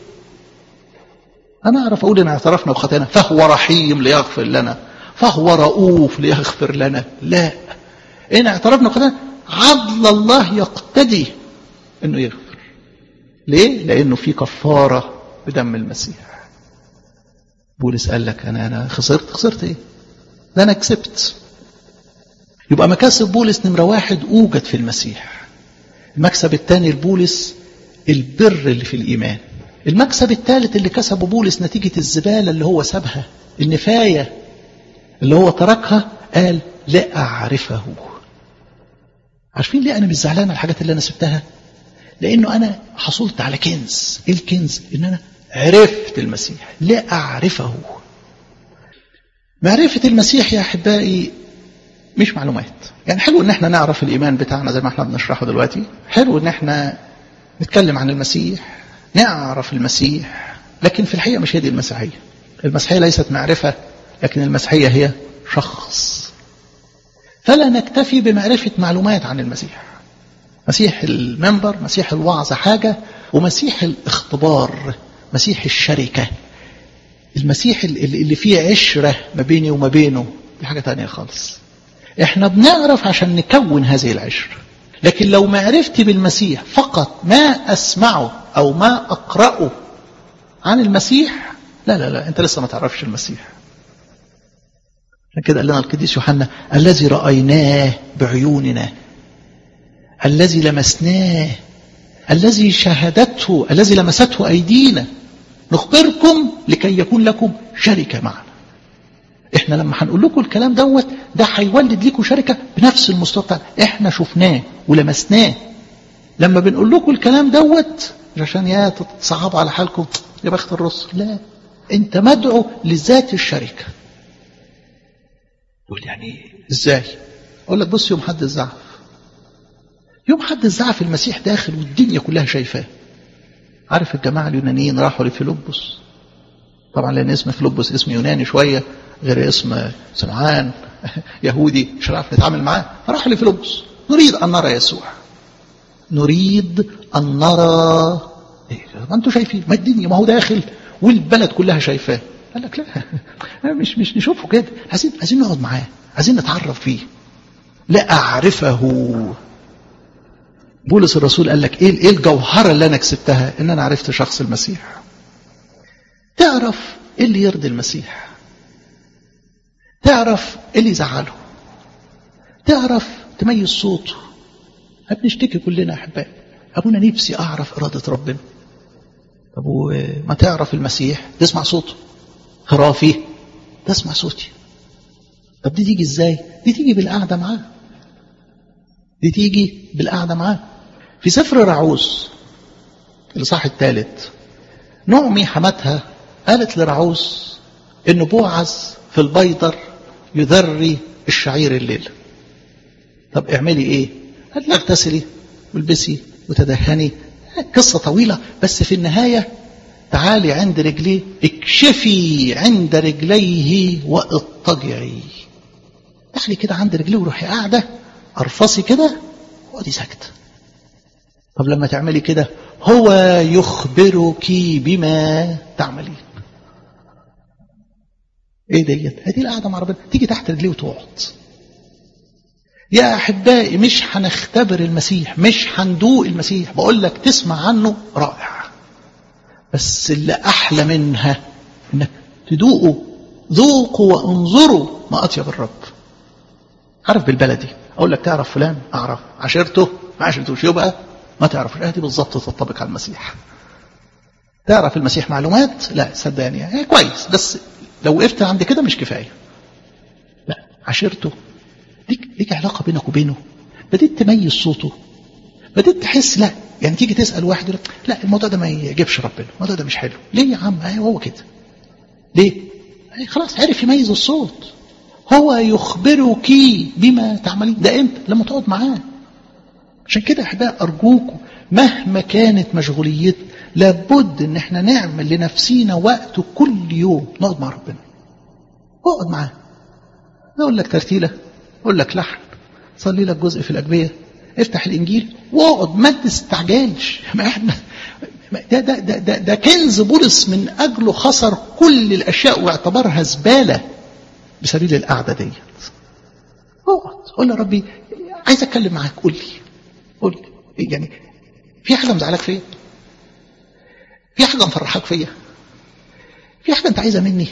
أنا أعرف أقول إن اعترفنا بخطايانا فهو رحيم ليغفر لنا فهو رؤوف ليغفر لنا لا إن اعترفنا بخطايانا عدل الله يقتدي أنه يغفر ليه؟ لأنه في كفارة بدم المسيح بولس قال لك انا انا خسرت خسرت ايه ده انا كسبت يبقى مكاسب بولس نمرة واحد اوجد في المسيح المكسب الثاني لبولس البر اللي في الايمان المكسب الثالث اللي كسبه بولس نتيجة الزبالة اللي هو سابها النفاية اللي هو تركها قال لا أعرفه عارفين ليه أنا مش زعلان على الحاجات اللي أنا سبتها لأنه أنا حصلت على كنز إيه الكنز إن أنا عرفت المسيح لا أعرفه معرفة المسيح يا أحبائي مش معلومات يعني حلو ان احنا نعرف الايمان بتاعنا زي ما احنا بنشرحه دلوقتي حلو ان احنا نتكلم عن المسيح نعرف المسيح لكن في الحقيقة مش هي دي المسيحية المسيحية ليست معرفة لكن المسيحية هي شخص فلا نكتفي بمعرفة معلومات عن المسيح مسيح المنبر مسيح الوعظ حاجة ومسيح الاختبار مسيح الشركة المسيح اللي فيه عشرة ما بيني وما بينه دي حاجة تانية خالص احنا بنعرف عشان نكون هذه العشرة لكن لو معرفتي بالمسيح فقط ما أسمعه أو ما أقرأه عن المسيح لا لا لا أنت لسه ما تعرفش المسيح كده قال لنا القديس يوحنا الذي رأيناه بعيوننا الذي لمسناه الذي شاهدته الذي لمسته أيدينا نخبركم لكي يكون لكم شركة معنا احنا لما هنقول لكم الكلام دوت ده هيولد لكم شركة بنفس المستوى بتاعنا احنا شفناه ولمسناه لما بنقول لكم الكلام دوت عشان يا تتصعبوا على حالكم يا بخت الرسل لا انت مدعو لذات الشركة تقول يعني ازاي اقول لك بص يوم حد الزعف يوم حد الزعف المسيح داخل والدنيا كلها شايفاه عارف الجماعة اليونانيين راحوا لفيلبس طبعا لأن اسم فيلبس اسم يوناني شوية غير اسم سمعان يهودي مش هنعرف نتعامل معاه راحوا لفيلبس نريد أن نرى يسوع نريد أن نرى إيه ما أنتوا شايفين ما الدنيا ما هو داخل والبلد كلها شايفاه قال لك لا مش مش نشوفه كده عايزين عايزين نقعد معاه عايزين نتعرف فيه لا أعرفه بولس الرسول قال لك ايه ايه الجوهره اللي انا كسبتها ان انا عرفت شخص المسيح تعرف ايه اللي يرضي المسيح تعرف ايه اللي يزعله تعرف تميز صوته بنشتكي كلنا أحبائي أبونا نفسي أعرف إرادة ربنا طب وما تعرف المسيح تسمع صوته خرافي تسمع صوتي طب دي تيجي ازاي دي تيجي بالقعدة معاه دي تيجي بالقعدة معاه في سفر رعوز الإصحاح الثالث نعمي حماتها قالت لرعوز إن بوعز في البيضر يذري الشعير الليل طب اعملي ايه قال لها اغتسلي والبسي وتدهني قصة طويلة بس في النهاية تعالي عند رجليه اكشفي عند رجليه واضطجعي دخلي كده عند رجليه وروحي قاعدة ارفصي كده واقعدي ساكتة طب لما تعملي كده هو يخبرك بما تعملين ايه ديت هذه القعده مع ربنا تيجي تحت رجليه وتقعد يا احبائي مش هنختبر المسيح مش هندوق المسيح بقول لك تسمع عنه رائع بس اللي احلى منها انك تدوقوا ذوقوا وانظروا ما اطيب الرب عارف بالبلدي اقول لك تعرف فلان اعرف عشرته ما عشرتوش يبقى ما تعرف الايه دي بالظبط تطبق على المسيح تعرف المسيح معلومات لا صدقني هي كويس بس لو وقفت عند كده مش كفايه لا عشرته ليك ليك علاقه بينك وبينه بديت تميز صوته بديت تحس لا يعني تيجي تسال واحد يقول لا الموضوع ده ما يعجبش ربنا الموضوع ده مش حلو ليه يا عم ايوه هو كده ليه خلاص عرف يميز الصوت هو يخبرك بما تعملين ده امتى لما تقعد معاه عشان كده يا احبائي ارجوكم مهما كانت مشغوليتنا لابد ان احنا نعمل لنفسينا وقت كل يوم نقعد مع ربنا اقعد معاه اقول لك ترتيله اقول لك لحن صلي لك جزء في الاجبيه افتح الانجيل واقعد ما تستعجلش ما احنا ده, ده, ده, ده, ده كنز بولس من اجله خسر كل الاشياء واعتبرها زباله بسبيل القعده ديت اقعد قول يا ربي عايز اتكلم معاك قول لي قول لي يعني في حاجه مزعلك فيا في حاجه مفرحاك فيا في حاجه انت عايزها مني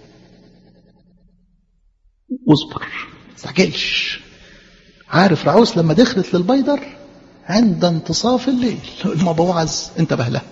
واصبر ما تستعجلش عارف رعوس لما دخلت للبيدر عند انتصاف الليل ما بوعز انتبه لها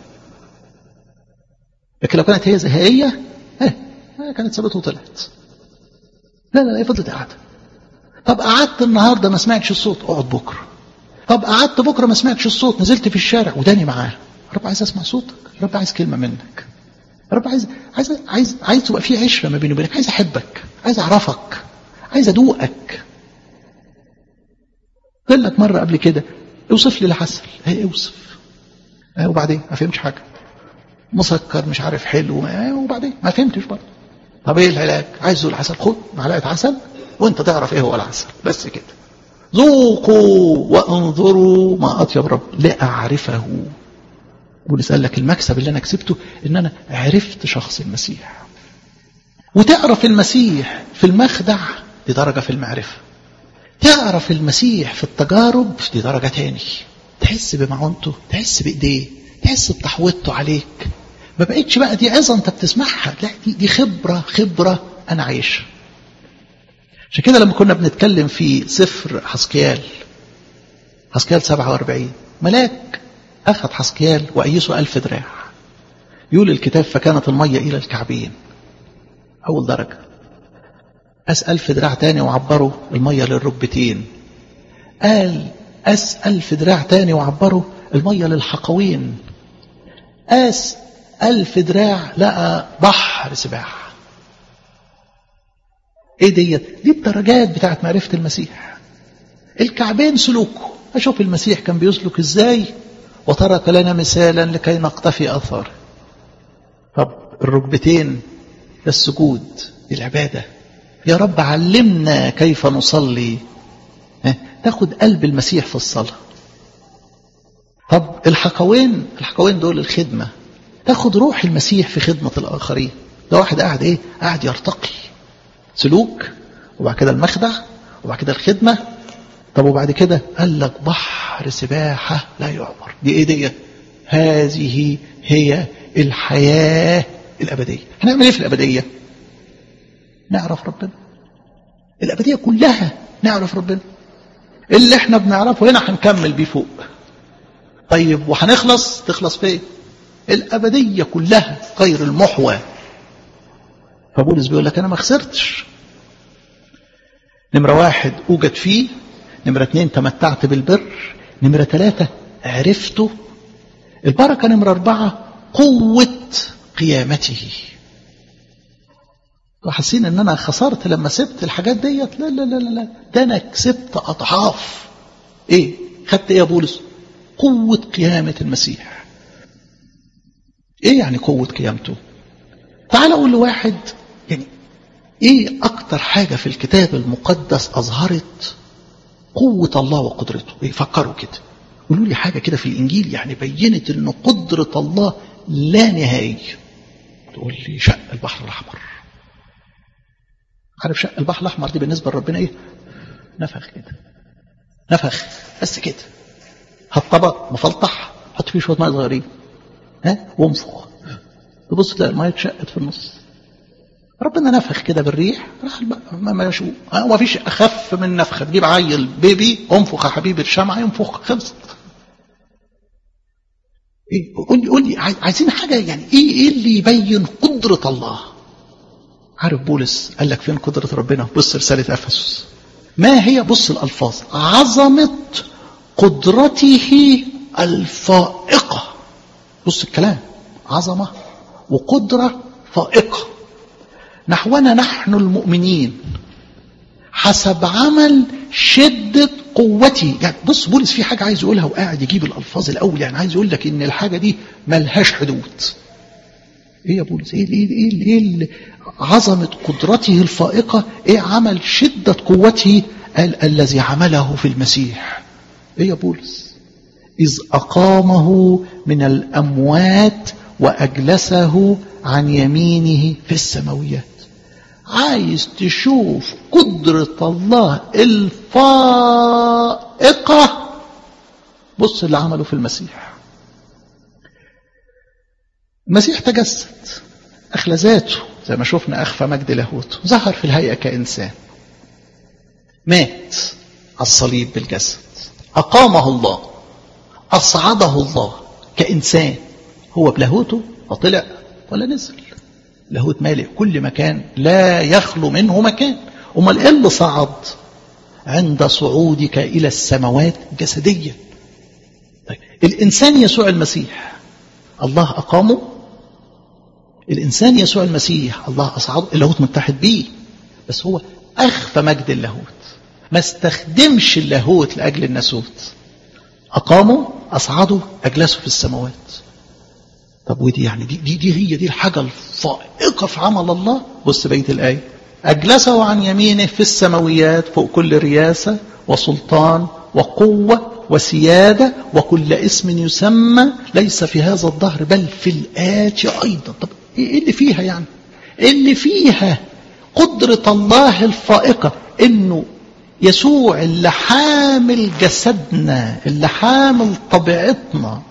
لكن لو كانت هي زهقيه اه كانت سابته وطلعت لا لا هي فضلت قاعده طب قعدت النهارده ما سمعتش الصوت اقعد بكره طب قعدت بكره ما سمعتش الصوت نزلت في الشارع وداني معاه رب عايز اسمع صوتك رب عايز كلمه منك رب عايز عايز عايز عايز تبقى في عشره ما بيني وبينك عايز احبك عايز اعرفك عايز ادوقك قال لك مره قبل كده اوصف لي العسل هي اوصف اه وبعدين ما فهمتش حاجه مسكر مش عارف حلو اه وبعدين ما فهمتش برضه طب ايه العلاج عايز العسل خد معلقه عسل وانت تعرف ايه هو العسل بس كده ذوقوا وانظروا ما اطيب رب لاعرفه بولس قال لك المكسب اللي انا كسبته ان انا عرفت شخص المسيح وتعرف المسيح في المخدع دي درجه في المعرفه تعرف المسيح في التجارب دي درجه تاني تحس بمعونته تحس بايديه تحس بتحويطه عليك ما بقتش بقى دي عظه انت بتسمعها لا دي دي خبره خبره انا عايشها عشان كده لما كنا بنتكلم في سفر حسكيال حسكيال 47 ملاك أخذ حسكيال وأيسه ألف دراع يقول الكتاب فكانت المية إلى الكعبين أول درجة أس ألف دراع تاني وعبروا المية للركبتين قال أس ألف دراع تاني وعبروا المية للحقوين أس ألف دراع لقى بحر سباحة ايه ديت دي الدرجات بتاعت معرفة المسيح الكعبين سلوكه اشوف المسيح كان بيسلك ازاي وترك لنا مثالا لكي نقتفي اثاره طب الركبتين السجود العبادة يا رب علمنا كيف نصلي تاخد قلب المسيح في الصلاة طب الحقوين الحقوين دول الخدمة تاخد روح المسيح في خدمة الآخرين ده واحد قاعد ايه قاعد يرتقي سلوك وبعد كده المخدع وبعد كده الخدمة طب وبعد كده قال لك بحر سباحة لا يعبر دي ايه دي هذه هي الحياة الأبدية هنعمل ايه في الأبدية نعرف ربنا الأبدية كلها نعرف ربنا اللي احنا بنعرفه هنا هنكمل بيه فوق طيب وهنخلص تخلص فين الأبدية كلها غير المحوى فبولس بيقول لك أنا ما خسرتش نمرة واحد أوجد فيه نمرة اتنين تمتعت بالبر نمرة ثلاثة عرفته البركة نمرة أربعة قوة قيامته وحاسين ان انا خسرت لما سبت الحاجات ديت لا لا لا لا ده انا كسبت اضعاف ايه خدت ايه يا بولس قوة قيامة المسيح ايه يعني قوة قيامته تعال اقول لواحد يعني ايه اكتر حاجة في الكتاب المقدس اظهرت قوة الله وقدرته ايه فكروا كده قولوا لي حاجة كده في الانجيل يعني بينت ان قدرة الله لا نهائية تقول لي شق البحر الاحمر عارف شق البحر الاحمر دي بالنسبة لربنا ايه نفخ كده نفخ بس كده هات طبق مفلطح حط فيه شويه ميه صغيرين ها وانفخ تبص تلاقي الميه اتشقت في النص ربنا نفخ كده بالريح راح ما ما شو ما فيش اخف من نفخه تجيب عيل بيبي انفخ يا حبيبي الشمعه ينفخ خلصت إيه قول لي قول لي عايزين حاجه يعني ايه ايه اللي يبين قدره الله عارف بولس قال لك فين قدره ربنا بص رساله افسس ما هي بص الالفاظ عظمه قدرته الفائقة بص الكلام عظمة وقدرة فائقة نحونا نحن المؤمنين حسب عمل شدة قوتي يعني بص بولس في حاجة عايز يقولها وقاعد يجيب الألفاظ الأول يعني عايز يقول لك إن الحاجة دي ملهاش حدود ايه يا بولس ايه ايه ايه, إيه, إيه عظمة قدرته الفائقة ايه عمل شدة قوته ال الذي عمله في المسيح ايه يا بولس اذ اقامه من الاموات واجلسه عن يمينه في السماويات عايز تشوف قدرة الله الفائقة بص اللي عمله في المسيح المسيح تجسد أخلى ذاته زي ما شفنا أخفى مجد لاهوته ظهر في الهيئة كإنسان مات على الصليب بالجسد أقامه الله أصعده الله كإنسان هو بلاهوته وطلع ولا نزل لاهوت مالئ كل مكان لا يخلو منه مكان أمال إيه اللي صعد عند صعودك إلى السماوات جسديا طيب الإنسان يسوع المسيح الله أقامه الإنسان يسوع المسيح الله أصعده اللاهوت متحد بيه بس هو أخفى مجد اللاهوت ما استخدمش اللاهوت لأجل الناسوت أقامه أصعده أجلسه في السماوات طب ودي يعني دي, دي, دي هي دي الحاجة الفائقة في عمل الله بص بيت الآية أجلسه عن يمينه في السماويات فوق كل رياسة وسلطان وقوة وسيادة وكل اسم يسمى ليس في هذا الظهر بل في الآتي أيضا طب إيه اللي فيها يعني اللي فيها قدرة الله الفائقة إنه يسوع اللي حامل جسدنا اللي حامل طبيعتنا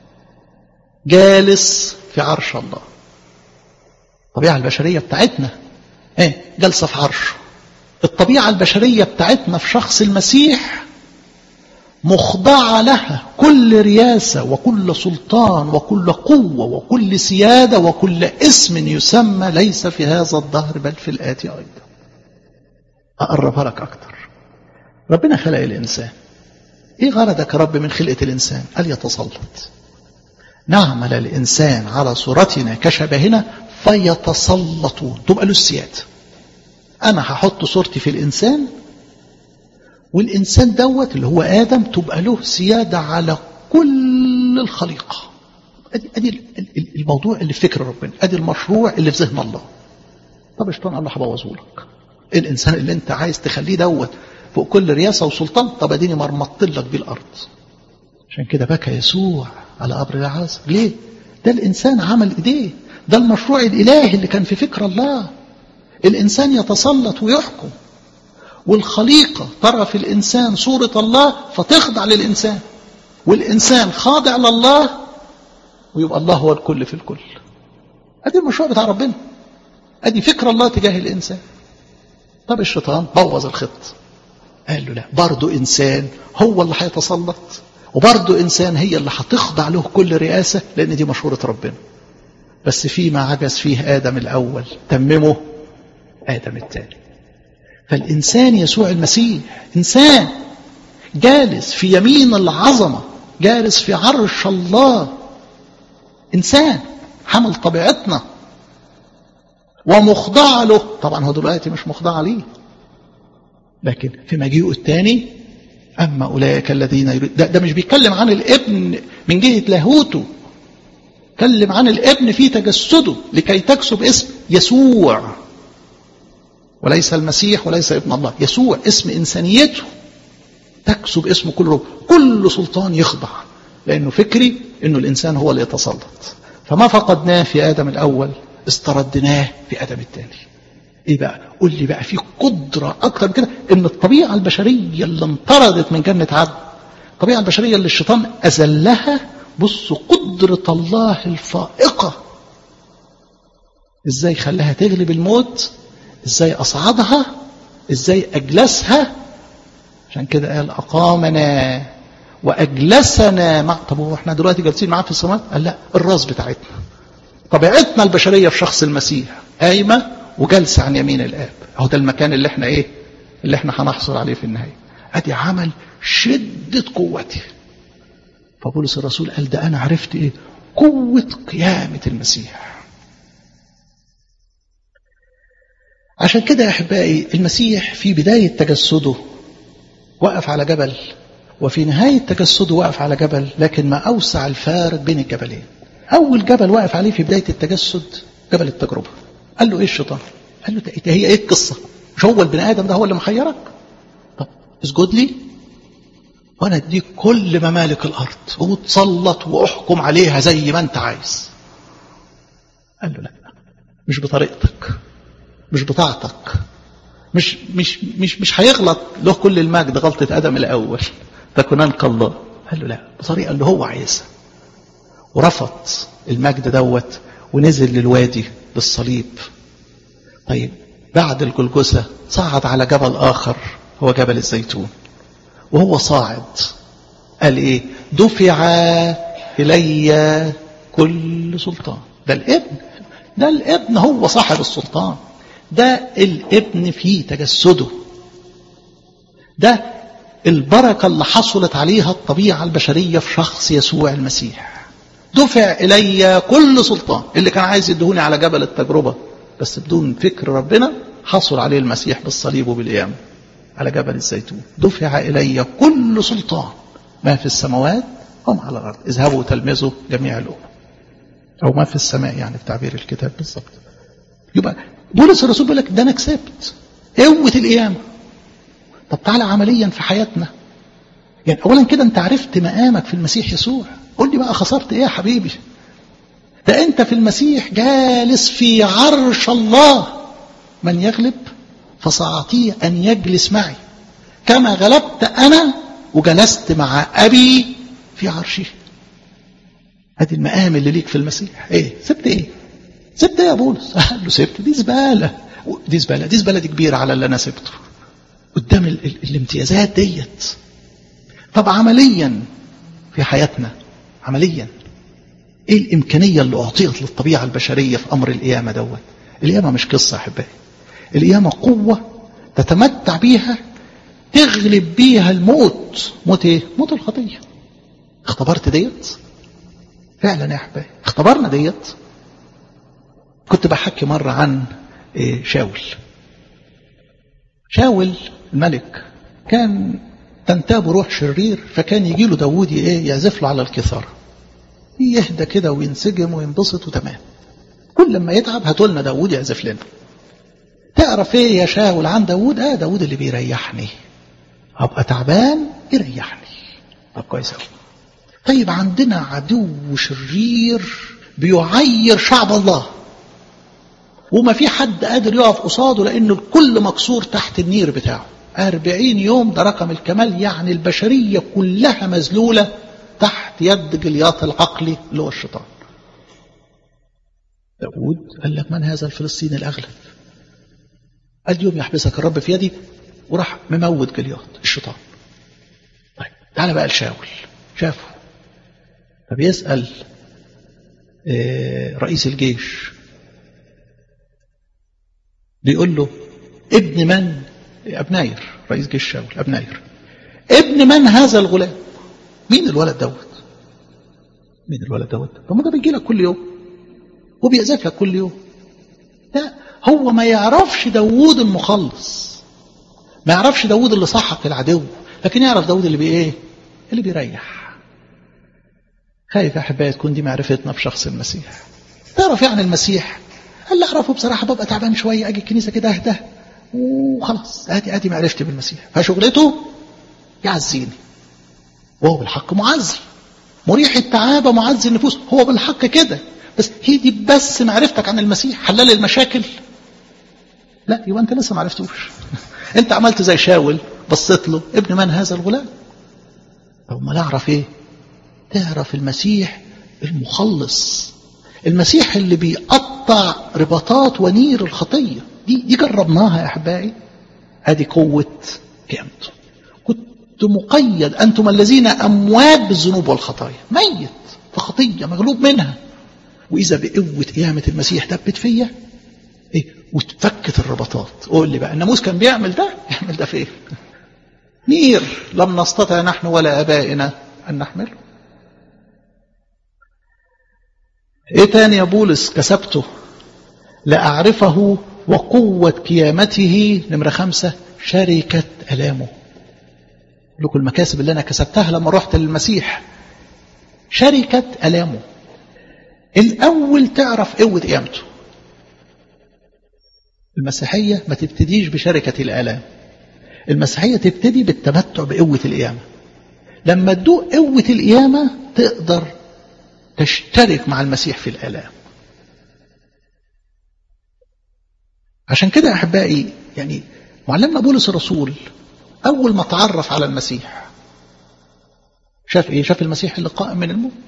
جالس في عرش الله الطبيعة البشرية بتاعتنا ايه جالسة في عرشه الطبيعة البشرية بتاعتنا في شخص المسيح مخضعة لها كل رياسة وكل سلطان وكل قوة وكل سيادة وكل اسم يسمى ليس في هذا الظهر بل في الآتي أيضا أقربها لك أكتر ربنا خلق الإنسان إيه غرضك يا رب من خلقة الإنسان قال يتسلط نعمل الإنسان على صورتنا كشبهنا فيتسلطون تبقى له السيادة أنا هحط صورتي في الإنسان والإنسان دوت اللي هو آدم تبقى له سيادة على كل الخليقة أدي, أدي الموضوع اللي في فكر ربنا أدي المشروع اللي في ذهن الله طب اشتون الله هبوظه لك الإنسان اللي أنت عايز تخليه دوت فوق كل رياسة وسلطان طب أديني مرمطت لك بيه الأرض عشان كده بكى يسوع على قبر العازر ليه؟ ده الإنسان عمل إيديه ده المشروع الإلهي اللي كان في فكر الله الإنسان يتسلط ويحكم والخليقة ترى في الإنسان صورة الله فتخضع للإنسان والإنسان خاضع لله ويبقى الله هو الكل في الكل أدي المشروع بتاع ربنا أدي فكر الله تجاه الإنسان طب الشيطان بوظ الخط قال له لا برضه إنسان هو اللي هيتسلط وبرضه إنسان هي اللي هتخضع له كل رئاسة لأن دي مشورة ربنا بس فيما عجز فيه آدم الأول تممه آدم الثاني فالإنسان يسوع المسيح إنسان جالس في يمين العظمة جالس في عرش الله إنسان حمل طبيعتنا ومخضع له طبعا هو دلوقتي مش مخضع ليه لكن في مجيئه الثاني أما أولئك الذين يريد ده, ده مش بيتكلم عن الابن من جهة لاهوته تكلم عن الابن في تجسده لكي تكسب اسم يسوع وليس المسيح وليس ابن الله يسوع اسم إنسانيته تكسب اسمه كل رب كل سلطان يخضع لأنه فكري أنه الإنسان هو اللي يتسلط فما فقدناه في آدم الأول استردناه في آدم الثاني ايه بقى قول لي بقى في قدرة اكتر من كده ان الطبيعة البشرية اللي انطردت من جنة عدن الطبيعة البشرية اللي الشيطان اذلها بصوا قدرة الله الفائقة ازاي خلاها تغلب الموت ازاي اصعدها ازاي اجلسها عشان كده قال اقامنا واجلسنا مع طب هو احنا دلوقتي جالسين معاه في السماء قال لا الراس بتاعتنا طبيعتنا البشرية في شخص المسيح قايمة وجالسة عن يمين الآب أهو ده المكان اللي احنا إيه اللي احنا هنحصل عليه في النهاية أدي عمل شدة قوتي فبولس الرسول قال ده أنا عرفت إيه قوة قيامة المسيح عشان كده يا أحبائي المسيح في بداية تجسده وقف على جبل وفي نهاية تجسده وقف على جبل لكن ما أوسع الفارق بين الجبلين أول جبل وقف عليه في بداية التجسد جبل التجربة قال له إيه الشيطان قال له ده هي إيه القصة مش هو البني آدم ده هو اللي محيرك طب اسجد لي وأنا أديك كل ممالك الأرض وتسلط وأحكم عليها زي ما أنت عايز قال له لا مش بطريقتك مش بطاعتك مش مش مش مش هيغلط له كل المجد غلطة آدم الأول تكونان كالله قال له لا بطريقة اللي هو عايزها ورفض المجد دوت ونزل للوادي بالصليب طيب بعد الجلجسة صعد على جبل آخر هو جبل الزيتون وهو صاعد قال ايه دفع إلي كل سلطان ده الابن ده الابن هو صاحب السلطان ده الابن في تجسده ده البركة اللي حصلت عليها الطبيعة البشرية في شخص يسوع المسيح دفع إلي كل سلطان اللي كان عايز يدهوني على جبل التجربة بس بدون فكر ربنا حصل عليه المسيح بالصليب وبالقيامة على جبل الزيتون دفع إلي كل سلطان ما في السماوات وما على الأرض اذهبوا تلمذوا جميع الأمم أو ما في السماء يعني بتعبير الكتاب بالظبط يبقى بولس الرسول بيقول لك ده أنا كسبت قوة القيامة طب تعالى عمليا في حياتنا يعني أولا كده أنت عرفت مقامك في المسيح يسوع قول لي بقى خسرت إيه يا حبيبي ده أنت في المسيح جالس في عرش الله من يغلب فسأعطيه أن يجلس معي كما غلبت أنا وجلست مع أبي في عرشه هذه المقام اللي ليك في المسيح ايه سبت ايه سبت ايه يا بولس قال له سبت دي زبالة دي زبالة دي زبالة دي كبيرة على اللي أنا سبته قدام ال ال الامتيازات ديت طب عمليا في حياتنا عمليا ايه الامكانيه اللي اعطيت للطبيعه البشريه في امر القيامه دوت القيامه مش قصه يا احبائي القيامه قوه تتمتع بيها تغلب بيها الموت موت ايه موت الخطيه اختبرت ديت فعلا يا احبائي اختبرنا ديت كنت بحكي مره عن إيه شاول شاول الملك كان تنتاب روح شرير فكان يجي له داوود ايه يعزف له على الكثاره يهدى كده وينسجم وينبسط وتمام كل ما يتعب هاتوا لنا داوود يعزف لنا تعرف ايه يا شاول عن داوود اه داوود اللي بيريحني ابقى تعبان يريحني طب كويس قوي طيب عندنا عدو شرير بيعير شعب الله وما في حد قادر يقف قصاده لأنه الكل مكسور تحت النير بتاعه أربعين يوم ده رقم الكمال يعني البشرية كلها مذلولة تحت يد جلياط العقلي اللي هو الشيطان داود قال لك من هذا الفلسطيني الأغلب اليوم يحبسك الرب في يدي وراح مموت جلياط الشيطان طيب تعالى بقى لشاول شافه فبيسأل رئيس الجيش بيقول له ابن من أبناير رئيس جيش شاول أبناير ابن من هذا الغلام مين الولد دوت مين الولد دوت طب ما ده بيجي لك كل يوم وبيأذيك لك كل يوم لا هو ما يعرفش داوود المخلص ما يعرفش داوود اللي صحق العدو لكن يعرف داوود اللي بي ايه اللي بيريح خايف يا احبائي تكون دي معرفتنا بشخص المسيح تعرف يعني المسيح اللي اعرفه بصراحه ببقى تعبان شويه اجي الكنيسه كده اهدى وخلاص ادي ادي معرفتي بالمسيح فشغلته يعزيني وهو بالحق معزي مريح التعابة معزي النفوس هو بالحق كده بس هي دي بس معرفتك عن المسيح حلال المشاكل لا يبقى انت لسه ما عرفتوش انت عملت زي شاول بصيت له ابن من هذا الغلام طب ما نعرف ايه تعرف المسيح المخلص المسيح اللي بيقطع رباطات ونير الخطيه دي دي جربناها يا احبائي ادي قوه قيامته كنت مقيد انتم الذين اموات بالذنوب والخطايا ميت في خطيه مغلوب منها واذا بقوه قيامه المسيح دبت فيا ايه وتفكت الرباطات قول لي بقى الناموس كان بيعمل ده يعمل ده فين نير لم نستطع نحن ولا ابائنا ان نحمله ايه تاني يا بولس كسبته لأعرفه وقوة قيامته نمرة خمسة شركة ألامه لكم المكاسب اللي أنا كسبتها لما رحت للمسيح شركة ألامه الأول تعرف قوة قيامته المسيحية ما تبتديش بشركة الآلام المسيحية تبتدي بالتمتع بقوة القيامة لما تدوق قوة القيامة تقدر تشترك مع المسيح في الآلام عشان كده أحبائي يعني معلمنا بولس الرسول أول ما تعرف على المسيح شاف إيه؟ شاف المسيح اللي قائم من الموت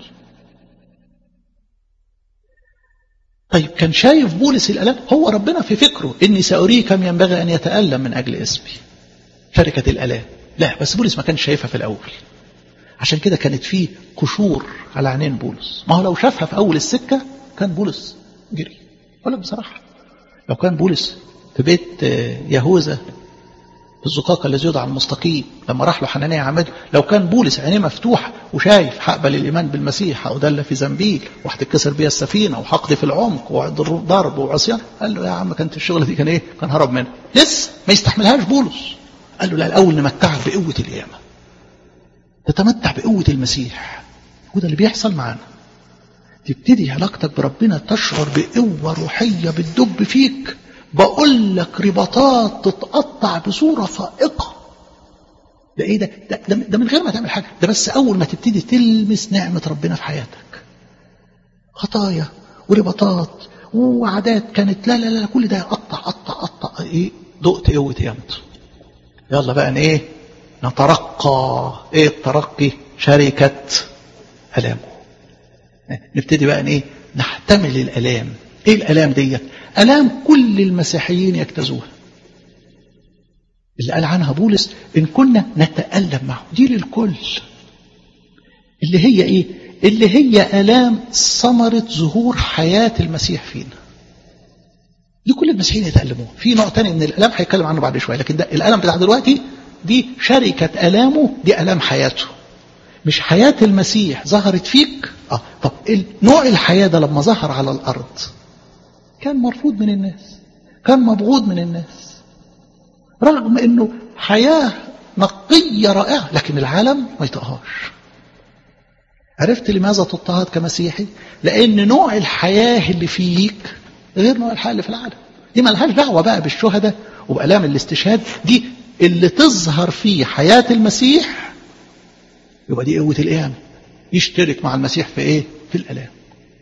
طيب كان شايف بولس الألم هو ربنا في فكره إني سأريه كم ينبغي أن يتألم من أجل اسمي شركة الألام لا بس بولس ما كانش شايفها في الأول عشان كده كانت فيه قشور على عينين بولس ما هو لو شافها في أول السكة كان بولس جري أقول لك بصراحة لو كان بولس في بيت يهوذا في الزقاق الذي يدعى المستقيم لما راح له حنانيا عماد لو كان بولس عينيه مفتوحة وشايف هقبل الإيمان بالمسيح هأدل في زنبيل وهتتكسر بيا السفينة وهقضي في العمق وضرب وعصيان قال له يا عم كانت الشغلة دي كان إيه كان هرب منها لسه ما يستحملهاش بولس قال له لا الأول نمتعك بقوة القيامة تتمتع بقوة المسيح وده اللي بيحصل معانا تبتدي علاقتك بربنا تشعر بقوة روحية بتدب فيك بقول لك رباطات تتقطع بصورة فائقة ده ايه ده ده, ده ده من غير ما تعمل حاجة ده بس أول ما تبتدي تلمس نعمة ربنا في حياتك خطايا ورباطات وعادات كانت لا لا لا كل ده قطع قطع قطع ايه دقت قوة قيامته يلا بقى ايه نترقى ايه الترقي شركة ألامه نبتدي بقى ايه نحتمل الألام ايه الألام ديت ألام كل المسيحيين يجتازوها اللي قال عنها بولس إن كنا نتألم معه دي للكل اللي هي إيه اللي هي ألام ثمرة ظهور حياة المسيح فينا دي كل المسيحيين يتألموها في نوع تاني من الألام هيتكلم عنه بعد شوية لكن ده الألم بتاع دلوقتي دي شركة ألامه دي ألام حياته مش حياة المسيح ظهرت فيك آه طب نوع الحياة ده لما ظهر على الأرض كان مرفوض من الناس كان مبغوض من الناس رغم انه حياة نقية رائعة لكن العالم ما يطقهاش عرفت لماذا تضطهد كمسيحي لان نوع الحياة اللي فيك غير نوع الحياة اللي في العالم دي ملهاش دعوة بقى بالشهداء وبألام الاستشهاد دي اللي تظهر فيه حياة المسيح يبقى دي قوة القيامة يشترك مع المسيح في ايه في الألام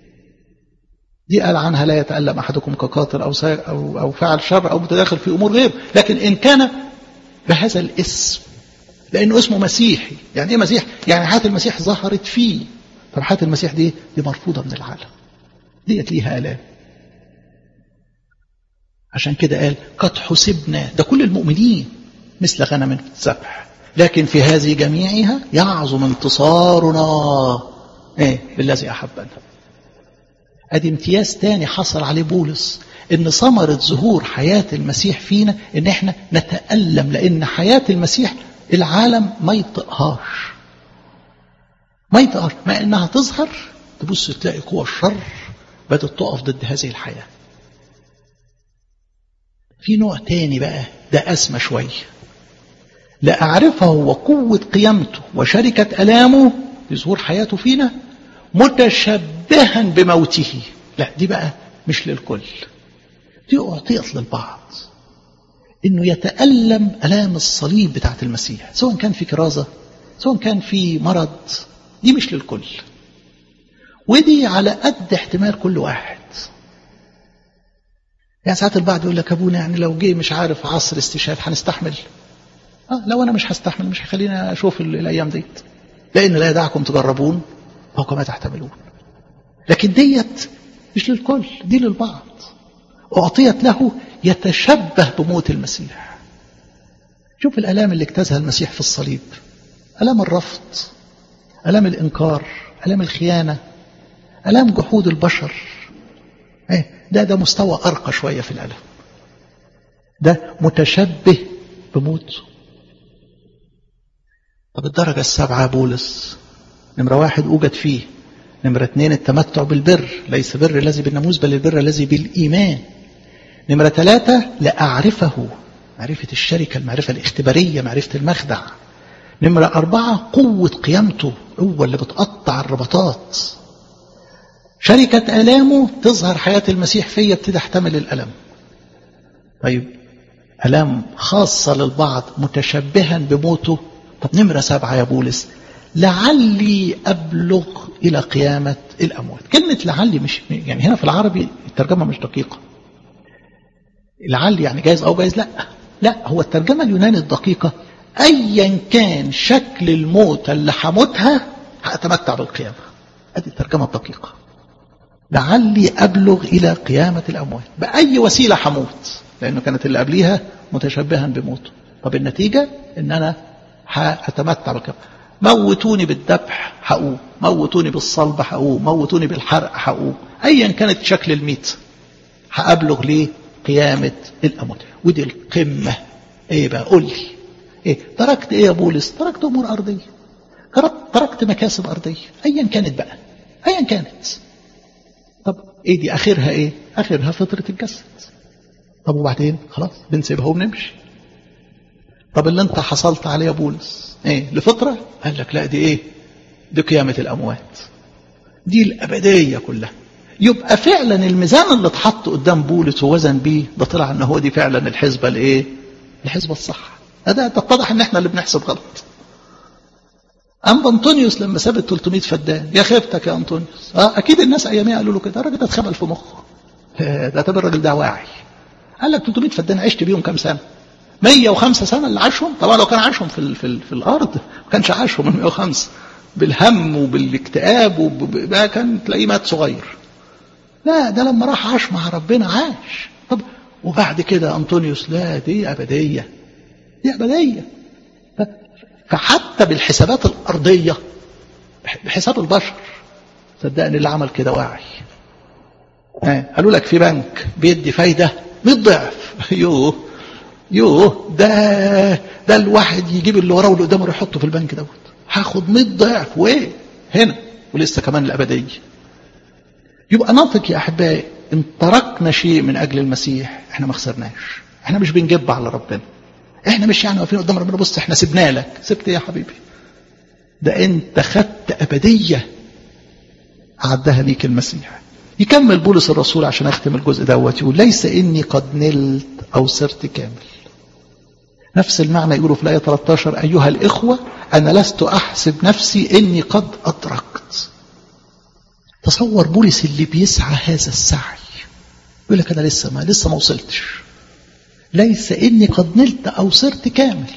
دي قال عنها لا يتألم أحدكم كقاتل أو, أو, أو فعل شر أو متداخل في أمور غيره لكن إن كان بهذا الاسم لأنه اسمه مسيحي يعني إيه مسيح يعني حياة المسيح ظهرت فيه طب حياة المسيح دي دي مرفوضة من العالم ديت ليها آلام عشان كده قال قد حسبنا ده كل المؤمنين مثل غنم الذبح لكن في هذه جميعها يعظم انتصارنا ايه بالذي احبنا ادي امتياز تاني حصل عليه بولس ان ثمرة ظهور حياة المسيح فينا ان احنا نتألم لان حياة المسيح العالم ما يطقهاش ما يطقهاش مع انها تظهر تبص تلاقي قوى الشر بدأت تقف ضد هذه الحياة في نوع تاني بقى ده أسمى شوية لأعرفه وقوة قيامته وشركة ألامه بظهور حياته فينا متشبها بموته لا دي بقى مش للكل دي أعطيت للبعض إنه يتألم ألام الصليب بتاعت المسيح سواء كان في كرازة سواء كان في مرض دي مش للكل ودي على قد احتمال كل واحد يعني ساعات البعض يقول لك ابونا يعني لو جه مش عارف عصر استشهاد هنستحمل اه لو انا مش هستحمل مش هيخليني اشوف الايام ديت لان لا يدعكم تجربون فوق ما تحتملون لكن ديت مش للكل دي للبعض اعطيت له يتشبه بموت المسيح شوف الالام اللي اجتازها المسيح في الصليب الام الرفض الام الانكار الام الخيانه الام جحود البشر ايه ده ده مستوى أرقى شوية في الألم ده متشبه بموت طب الدرجة السابعة بولس نمرة واحد أوجد فيه نمرة اثنين التمتع بالبر ليس بر الذي بالناموس بل البر الذي بالإيمان نمرة ثلاثة لأعرفه معرفة الشركة المعرفة الاختبارية معرفة المخدع نمرة أربعة قوة قيامته هو اللي بتقطع الرباطات شركة آلامه تظهر حياة المسيح فيا ابتدي احتمل الألم طيب ألام خاصة للبعض متشبها بموته طب نمرة سبعة يا بولس لعلي أبلغ إلى قيامة الأموات كلمة لعلي مش يعني هنا في العربي الترجمة مش دقيقة لعلي يعني جايز أو جايز لا لا هو الترجمة اليوناني الدقيقة أيا كان شكل الموت اللي هموتها هأتمتع بالقيامة هذه الترجمة الدقيقة لعلي أبلغ إلى قيامة الأموات بأي وسيلة هموت لأنه كانت اللي قبليها متشبها بموته طب النتيجة إن أنا هأتمتع بالقيامة موتوني بالذبح هقوم موتوني بالصلب هقوم موتوني بالحرق هقوم أيا كانت شكل الميت هأبلغ ليه قيامة الأموات ودي القمة إيه بقى قول لي إيه تركت إيه يا بولس تركت أمور أرضية تركت مكاسب أرضية أيا كانت بقى أيا كانت طب ايه دي اخرها ايه اخرها فطرة الجسد طب وبعدين خلاص بنسيبها وبنمشي طب اللي انت حصلت عليه يا بولس ايه لفترة قال لك لا دي ايه دي قيامة الاموات دي الابدية كلها يبقى فعلا الميزان اللي اتحط قدام بولس ووزن بيه ده طلع ان هو دي فعلا الحسبة الايه الحسبة الصح ده اتضح ان احنا اللي بنحسب غلط أما أنطونيوس لما ساب 300 فدان يا خيبتك يا أنطونيوس آه أكيد الناس أياميها قالوا له كده الراجل ده اتخبل في مخه ده طب الراجل ده واعي قال لك 300 فدان عشت بيهم كام سنة 105 سنة اللي عاشهم طبعا لو كان عاشهم في, ال في, ال في الأرض ما كانش عاشهم ال 105 بالهم وبالاكتئاب وب... كان تلاقيه مات صغير لا ده لما راح عاش مع ربنا عاش طب وبعد كده أنطونيوس لا دي أبدية دي أبدية فحتى بالحسابات الأرضية بحساب البشر صدقني اللي عمل كده واعي قالوا لك في بنك بيدي فايدة 100 ضعف يوه يوه ده ده الواحد يجيب اللي وراه واللي قدامه يروح يحطه في البنك دوت هاخد 100 ضعف وايه هنا ولسه كمان الأبدية يبقى نطق يا أحبائي إن تركنا شيء من أجل المسيح إحنا ما خسرناش إحنا مش بنجب على ربنا احنا مش يعني واقفين قدام ربنا بص احنا سبنا لك سبت ايه يا حبيبي ده انت خدت ابديه اعدها ليك المسيح يكمل بولس الرسول عشان اختم الجزء دوت يقول ليس اني قد نلت او صرت كامل نفس المعنى يقوله في الايه 13 ايها الاخوه انا لست احسب نفسي اني قد ادركت تصور بولس اللي بيسعى هذا السعي يقول لك انا لسه ما لسه ما وصلتش ليس إني قد نلت أو صرت كامل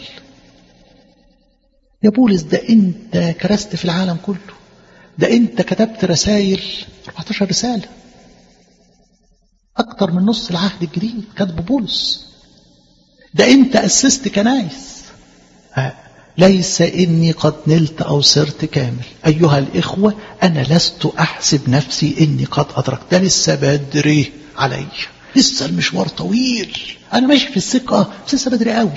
يا بولس ده أنت كرست في العالم كله ده أنت كتبت رسائل 14 رسالة أكتر من نص العهد الجديد كتب بولس ده انت اسست كنايس آه. ليس اني قد نلت او صرت كامل ايها الاخوه انا لست احسب نفسي اني قد ادركت ده لسه بدري علي لسه المشوار طويل انا ماشي في السكه بس لسه بدري قوي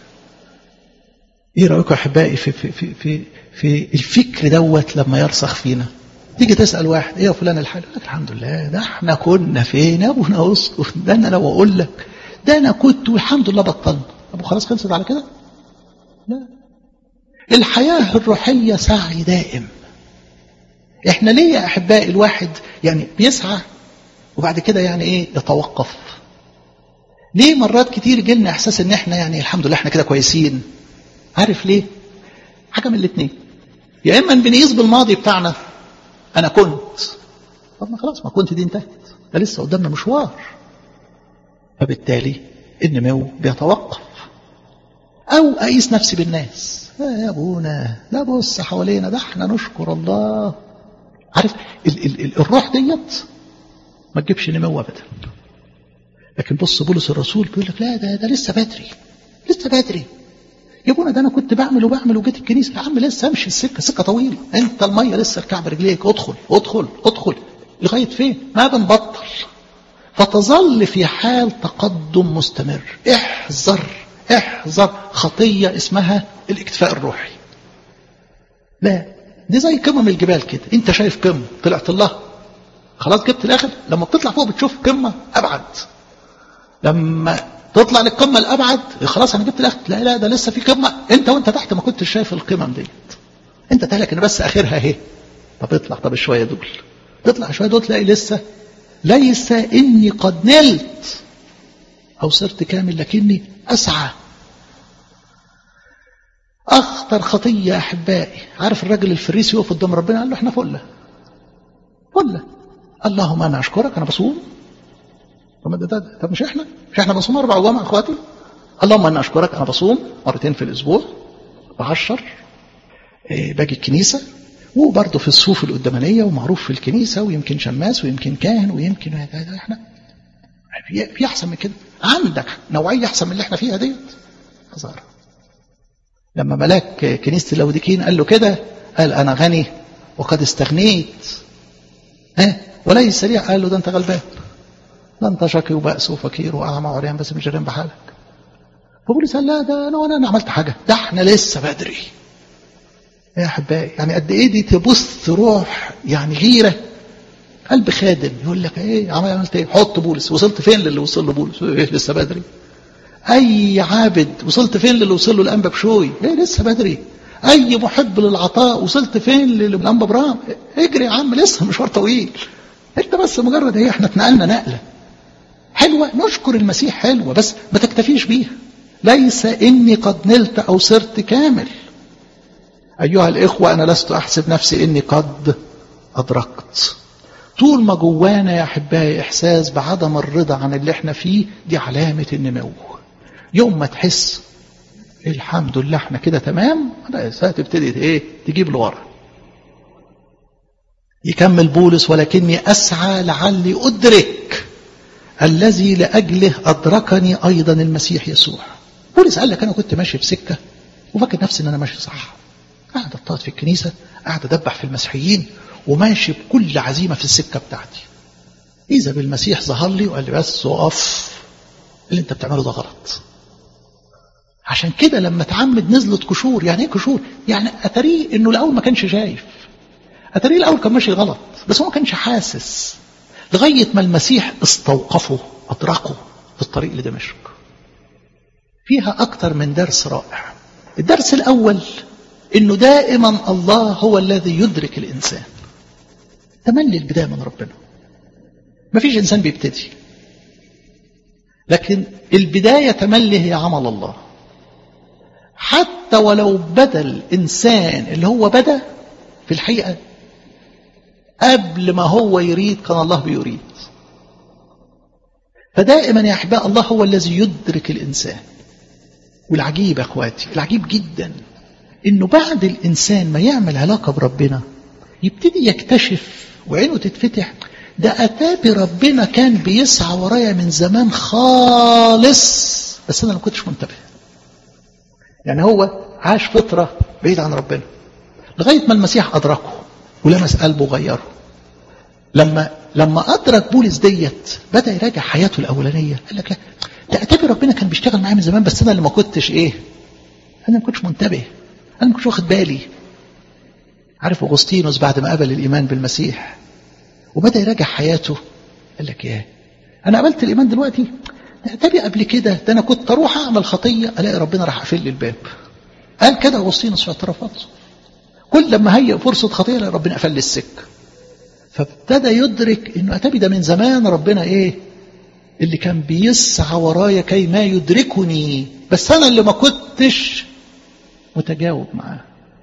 ايه رايكم يا احبائي في في في في, في الفكر دوت لما يرسخ فينا تيجي تسال واحد ايه يا فلان الحال لك الحمد لله ده احنا كنا فين يا ابونا اسكت ده انا لو اقول لك ده انا كنت والحمد لله بطلنا ابو خلاص خلصت على كده لا الحياه الروحيه سعي دائم احنا ليه يا احبائي الواحد يعني بيسعى وبعد كده يعني ايه يتوقف ليه مرات كتير جالنا احساس ان احنا يعني الحمد لله احنا كده كويسين عارف ليه حاجه من الاثنين يا اما بنقيس بالماضي بتاعنا انا كنت طب ما خلاص ما كنت دي انتهت ده لسه قدامنا مشوار فبالتالي النمو بيتوقف او اقيس نفسي بالناس يا ابونا لا بص حوالينا ده احنا نشكر الله عارف ال ال ال الروح ديت ما تجيبش نمو ابدا لكن بص بولس الرسول بيقول لك لا ده ده لسه بدري لسه بدري يا ابونا ده انا كنت بعمل وبعمل وجيت الكنيسه يا عم لسه امشي السكه سكه طويله انت الميه لسه الكعب رجليك ادخل ادخل ادخل لغايه فين ما بنبطل فتظل في حال تقدم مستمر احذر احذر خطيه اسمها الاكتفاء الروحي لا دي زي قمم الجبال كده انت شايف قمه طلعت الله خلاص جبت الاخر لما بتطلع فوق بتشوف قمه ابعد لما تطلع للقمه الابعد خلاص انا جبت الاخر لا لا ده لسه في قمه انت وانت تحت ما كنتش شايف القمم ديت انت تهلك ان بس اخرها اهي طب اطلع طب شويه دول تطلع شويه دول تلاقي لسه ليس اني قد نلت او صرت كامل لكني اسعى اخطر خطيه يا احبائي عارف الراجل الفريسي يقف قدام ربنا قال له احنا فله فله اللهم انا اشكرك انا بصوم طب ده, ده طب مش احنا مش احنا بنصوم اربع ايام اخواتي اللهم انا اشكرك انا بصوم مرتين في الاسبوع بعشر إيه باجي الكنيسه وبرضه في الصفوف القدامانيه ومعروف في الكنيسه ويمكن شماس ويمكن كاهن ويمكن احنا في احسن من كده عندك نوعيه احسن من اللي احنا فيها ديت خساره لما ملاك كنيسه اللوديكين قال له كده قال انا غني وقد استغنيت ها وليس لي قال له ده انت غلبان ده انت شقي وبأس وفقير واعمى وعريان بس مش جيران بحالك فبولس قال لا ده انا وانا انا عملت حاجه ده احنا لسه بدري يا احبائي يعني قد ايه دي تبث روح يعني غيره قلب خادم يقول لك ايه عملت ايه حط بولس وصلت فين للي وصل له بولس ايه لسه بدري اي عابد وصلت فين للي وصل له الانبا بشوي ايه لسه بدري اي محب للعطاء وصلت فين للانبا برام اجري يا عم لسه مشوار طويل انت بس مجرد ايه احنا اتنقلنا نقله حلوه نشكر المسيح حلوه بس ما تكتفيش بيها ليس اني قد نلت او صرت كامل ايها الاخوه انا لست احسب نفسي اني قد ادركت طول ما جوانا يا احبائي احساس بعدم الرضا عن اللي احنا فيه دي علامه النمو يوم ما تحس الحمد لله احنا كده تمام بس هتبتدي ايه تجيب لورا يكمل بولس ولكني اسعى لعلي ادرك الذي لاجله ادركني ايضا المسيح يسوع بولس قال لك انا كنت ماشي في سكه وفاكر نفسي ان انا ماشي صح قاعد اطاط في الكنيسه قاعد ادبح في المسيحيين وماشي بكل عزيمه في السكه بتاعتي اذا بالمسيح ظهر لي وقال لي بس اقف اللي انت بتعمله ده غلط عشان كده لما اتعمد نزلت قشور يعني ايه قشور يعني اتاريه انه الاول ما كانش شايف اتاريه الاول كان ماشي غلط بس هو ما كانش حاسس لغايه ما المسيح استوقفه ادركه في الطريق لدمشق فيها اكتر من درس رائع الدرس الاول انه دائما الله هو الذي يدرك الانسان تملي البدايه من ربنا ما فيش انسان بيبتدي لكن البدايه تملي هي عمل الله حتى ولو بدا الانسان اللي هو بدا في الحقيقه قبل ما هو يريد كان الله بيريد فدائما يا احباء الله هو الذي يدرك الانسان والعجيب يا اخواتي العجيب جدا انه بعد الانسان ما يعمل علاقه بربنا يبتدي يكتشف وعينه تتفتح ده اتابي ربنا كان بيسعى ورايا من زمان خالص بس انا ما كنتش منتبه يعني هو عاش فترة بعيد عن ربنا لغاية ما المسيح أدركه ولمس قلبه وغيره لما لما أدرك بولس ديت بدأ يراجع حياته الأولانية قال لك ده أتابي ربنا كان بيشتغل معايا من زمان بس أنا اللي ما كنتش إيه أنا ما كنتش منتبه أنا ما كنتش واخد بالي عارف أغسطينوس بعد ما قبل الإيمان بالمسيح وبدأ يراجع حياته قال لك إيه أنا قبلت الإيمان دلوقتي أتابي قبل كده ده أنا كنت أروح أعمل خطية ألاقي ربنا راح قافل لي الباب قال كده أغسطينوس في اعترافاته كل لما هيئ فرصة خطية الاقي ربنا قفل لي السكة فابتدى يدرك انه اتابي ده من زمان ربنا ايه اللي كان بيسعى ورايا كي ما يدركني بس انا اللي ما كنتش متجاوب معاه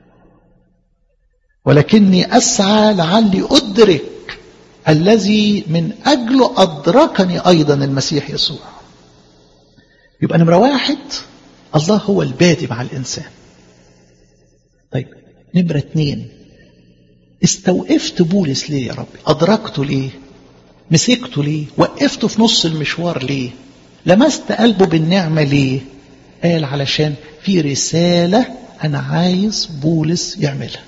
ولكني اسعى لعلي ادرك الذي من اجله ادركني ايضا المسيح يسوع يبقى نمره واحد الله هو البادي مع الانسان طيب نمره اتنين استوقفت بولس ليه يا ربي أدركته ليه مسكته ليه وقفته في نص المشوار ليه لمست قلبه بالنعمة ليه قال علشان في رسالة أنا عايز بولس يعملها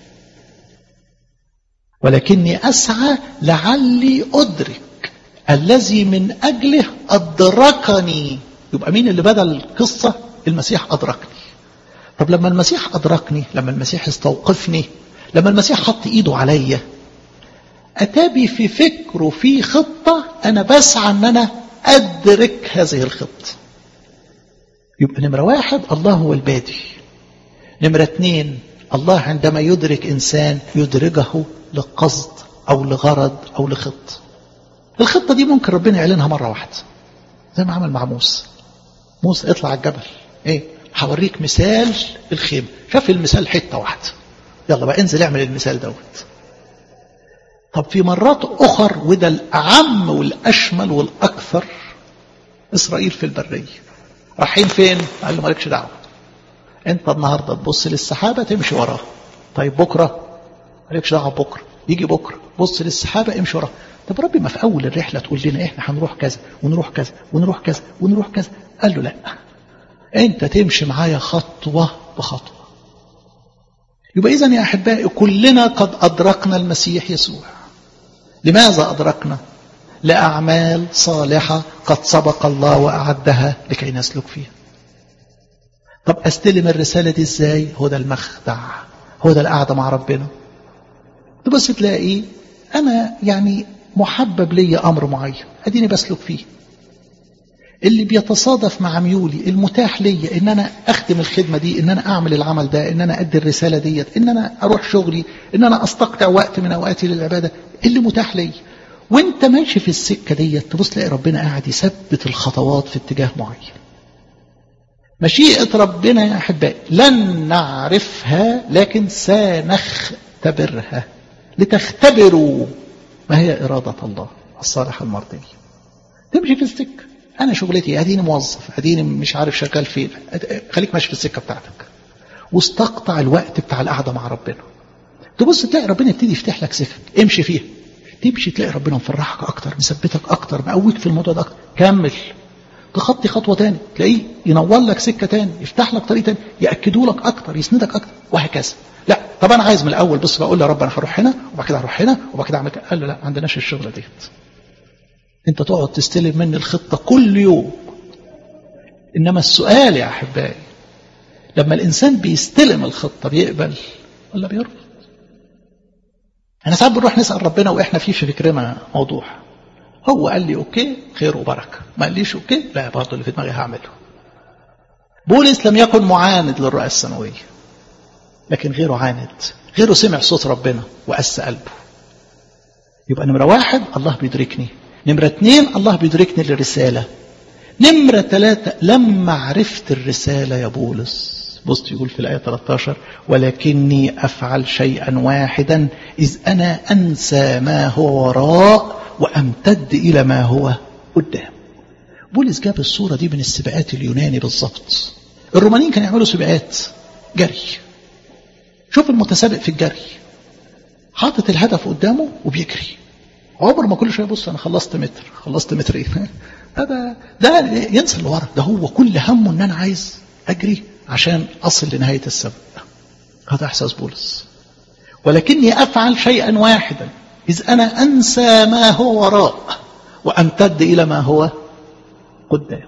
ولكني أسعى لعلي أدرك الذي من أجله أدركني يبقى مين اللي بدل القصة المسيح أدركني طب لما المسيح أدركني لما المسيح استوقفني لما المسيح حط ايده عليا اتابي في فكره في خطة انا بسعى ان انا ادرك هذه الخطة يبقى نمرة واحد الله هو البادي نمرة اتنين الله عندما يدرك انسان يدرجه لقصد او لغرض او لخطة الخطة دي ممكن ربنا يعلنها مرة واحدة زي ما عمل مع موسى موسى اطلع على الجبل ايه هوريك مثال الخيمة شاف المثال حتة واحدة يلا بقى انزل اعمل المثال دوت طب في مرات اخر وده الاعم والاشمل والاكثر اسرائيل في البريه رايحين فين قال له مالكش دعوه انت النهارده تبص للسحابه تمشي وراها طيب بكره مالكش دعوه بكره يجي بكره بص للسحابه امشي وراها طب ربي ما في اول الرحله تقول لنا احنا هنروح كذا ونروح كذا ونروح كذا ونروح كذا قال له لا انت تمشي معايا خطوه بخطوه يبقى إذا يا أحبائي كلنا قد أدركنا المسيح يسوع لماذا أدركنا لأعمال صالحة قد سبق الله وأعدها لكي نسلك فيها طب أستلم الرسالة دي إزاي هو ده المخدع هو ده القعدة مع ربنا تبص تلاقي أنا يعني محبب لي أمر معين أديني بسلك فيه اللي بيتصادف مع ميولي المتاح لي ان انا اخدم الخدمه دي ان انا اعمل العمل ده ان انا ادي الرساله ديت ان انا اروح شغلي ان انا استقطع وقت من اوقاتي للعباده اللي متاح لي وانت ماشي في السكه ديت تبص تلاقي ربنا قاعد يثبت الخطوات في اتجاه معين مشيئه ربنا يا احبائي لن نعرفها لكن سنختبرها لتختبروا ما هي اراده الله الصالحه المرضيه تمشي في السكه انا شغلتي اديني موظف اديني مش عارف شغال فين خليك ماشي في السكه بتاعتك واستقطع الوقت بتاع القعده مع ربنا تبص تلاقي ربنا يبتدي يفتح لك سكك امشي فيها تمشي تلاقي ربنا مفرحك اكتر مثبتك اكتر مقويك في الموضوع ده اكتر كمل تخطي خطوه تاني تلاقيه ينور لك سكه تاني يفتح لك طريق تاني ياكدوا لك اكتر يسندك اكتر وهكذا لا طب انا عايز من الاول بص بقول يا رب انا هروح هنا وبعد كده هروح هنا وبعد كده اعمل كده قال له لا ما عندناش الشغله ديت انت تقعد تستلم مني الخطة كل يوم انما السؤال يا احبائي لما الانسان بيستلم الخطة بيقبل ولا بيرفض انا ساعات بنروح نسأل ربنا واحنا في في فكرنا موضوع هو قال لي اوكي خير وبركة ما قاليش اوكي لا برضه اللي في دماغي هعمله بولس لم يكن معاند للرؤى السماوية لكن غيره عاند غيره سمع صوت ربنا وقس قلبه يبقى نمرة واحد الله بيدركني نمرة اتنين الله بيدركني للرسالة نمرة ثلاثة لما عرفت الرسالة يا بولس بص يقول في الآية 13 ولكني أفعل شيئا واحدا إذ أنا أنسى ما هو وراء وأمتد إلى ما هو قدام بولس جاب الصورة دي من السباقات اليوناني بالظبط الرومانيين كانوا يعملوا سباقات جري شوف المتسابق في الجري حاطط الهدف قدامه وبيجري عمر ما كل شويه بص انا خلصت متر خلصت مترين ده, ده ينسى اللي ورا ده هو كل همه ان انا عايز اجري عشان اصل لنهايه السبب هذا احساس بولس ولكني افعل شيئا واحدا اذ انا انسى ما هو وراء وامتد الى ما هو قدام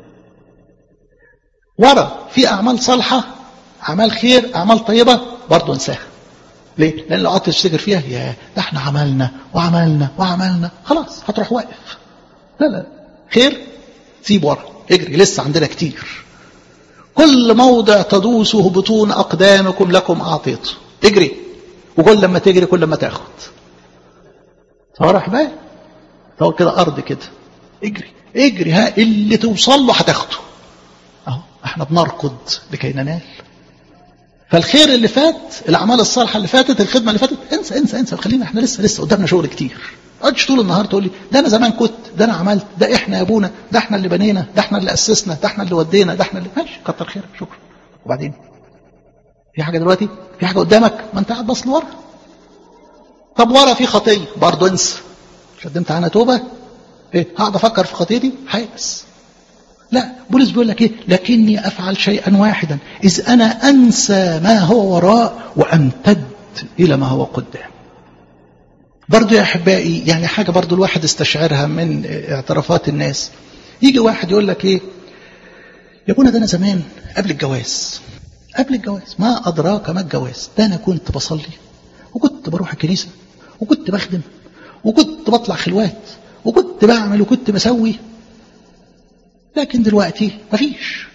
ورا في اعمال صالحه اعمال خير اعمال طيبه برضه انساها ليه؟ لان لو قعدت تفتكر فيها يا ده احنا عملنا وعملنا وعملنا خلاص هتروح واقف لا لا خير سيب ورا اجري لسه عندنا كتير كل موضع تدوسه بطون اقدامكم لكم اعطيته اجري وكل لما تجري كل ما تاخد صار بقى هو كده ارض كده اجري اجري ها اللي توصل له هتاخده اهو احنا بنركض لكي ننال فالخير اللي فات الاعمال الصالحه اللي فاتت الخدمه اللي فاتت انسى انسى انسى خلينا احنا لسه لسه قدامنا شغل كتير تقعدش طول النهار تقول لي ده انا زمان كنت ده انا عملت ده احنا يا ابونا ده احنا اللي بنينا ده احنا اللي اسسنا ده احنا اللي ودينا ده احنا اللي ماشي كتر خيرك شكرا وبعدين في حاجه دلوقتي في حاجه قدامك ما انت قاعد باص لورا طب ورا في خطيه برضه انسى مش قدمت عنها توبه ايه هقعد افكر في خطيتي هيأس لا بولس بيقول لك ايه لكني افعل شيئا واحدا اذ انا انسى ما هو وراء وامتد الى ما هو قدام برضو يا احبائي يعني حاجه برضو الواحد استشعرها من اعترافات الناس يجي واحد يقول لك ايه يا ابونا ده انا زمان قبل الجواز قبل الجواز ما ادراك ما الجواز ده انا كنت بصلي وكنت بروح الكنيسه وكنت بخدم وكنت بطلع خلوات وكنت بعمل وكنت بسوي لكن دلوقتي مفيش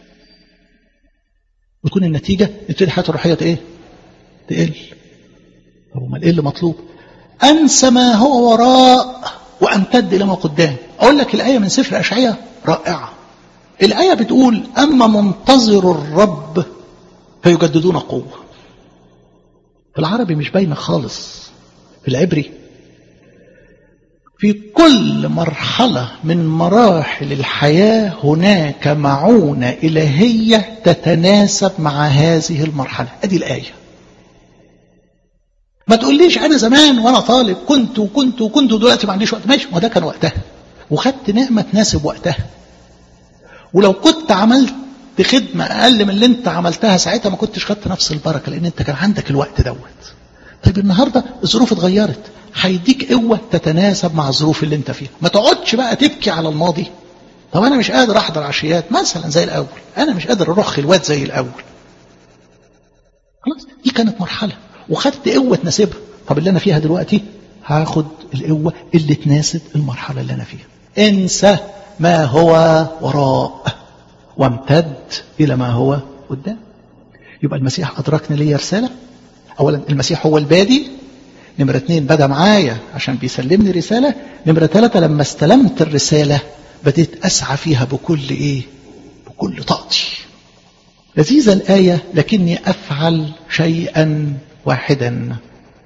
وتكون النتيجة تبتدي حياته الروحية ايه؟ تقل طب امال ايه اللي مطلوب؟ انسى ما هو وراء وامتد الى ما قدام اقول لك الايه من سفر اشعياء رائعه الايه بتقول اما منتظر الرب فيجددون قوه في العربي مش باينه خالص في العبري في كل مرحلة من مراحل الحياة هناك معونة إلهية تتناسب مع هذه المرحلة أدي الآية ما تقوليش أنا زمان وأنا طالب كنت وكنت وكنت ودلوقتي ما عنديش وقت ماشي ما ده كان وقتها وخدت نعمة تناسب وقتها ولو كنت عملت خدمة أقل من اللي أنت عملتها ساعتها ما كنتش خدت نفس البركة لأن أنت كان عندك الوقت دوت طيب النهاردة الظروف اتغيرت هيديك قوة تتناسب مع الظروف اللي انت فيها ما تقعدش بقى تبكي على الماضي طب انا مش قادر احضر عشيات مثلا زي الاول انا مش قادر اروح خلوات زي الاول خلاص دي كانت مرحلة وخدت قوة تناسبها طب اللي انا فيها دلوقتي هاخد القوة اللي تناسب المرحلة اللي انا فيها انسى ما هو وراء وامتد الى ما هو قدام يبقى المسيح ادركني ليا رسالة اولا المسيح هو البادي نمرة اتنين بدا معايا عشان بيسلمني رسالة نمرة ثلاثة لما استلمت الرسالة بديت أسعى فيها بكل إيه بكل طاقتي لذيذة الآية لكني أفعل شيئا واحدا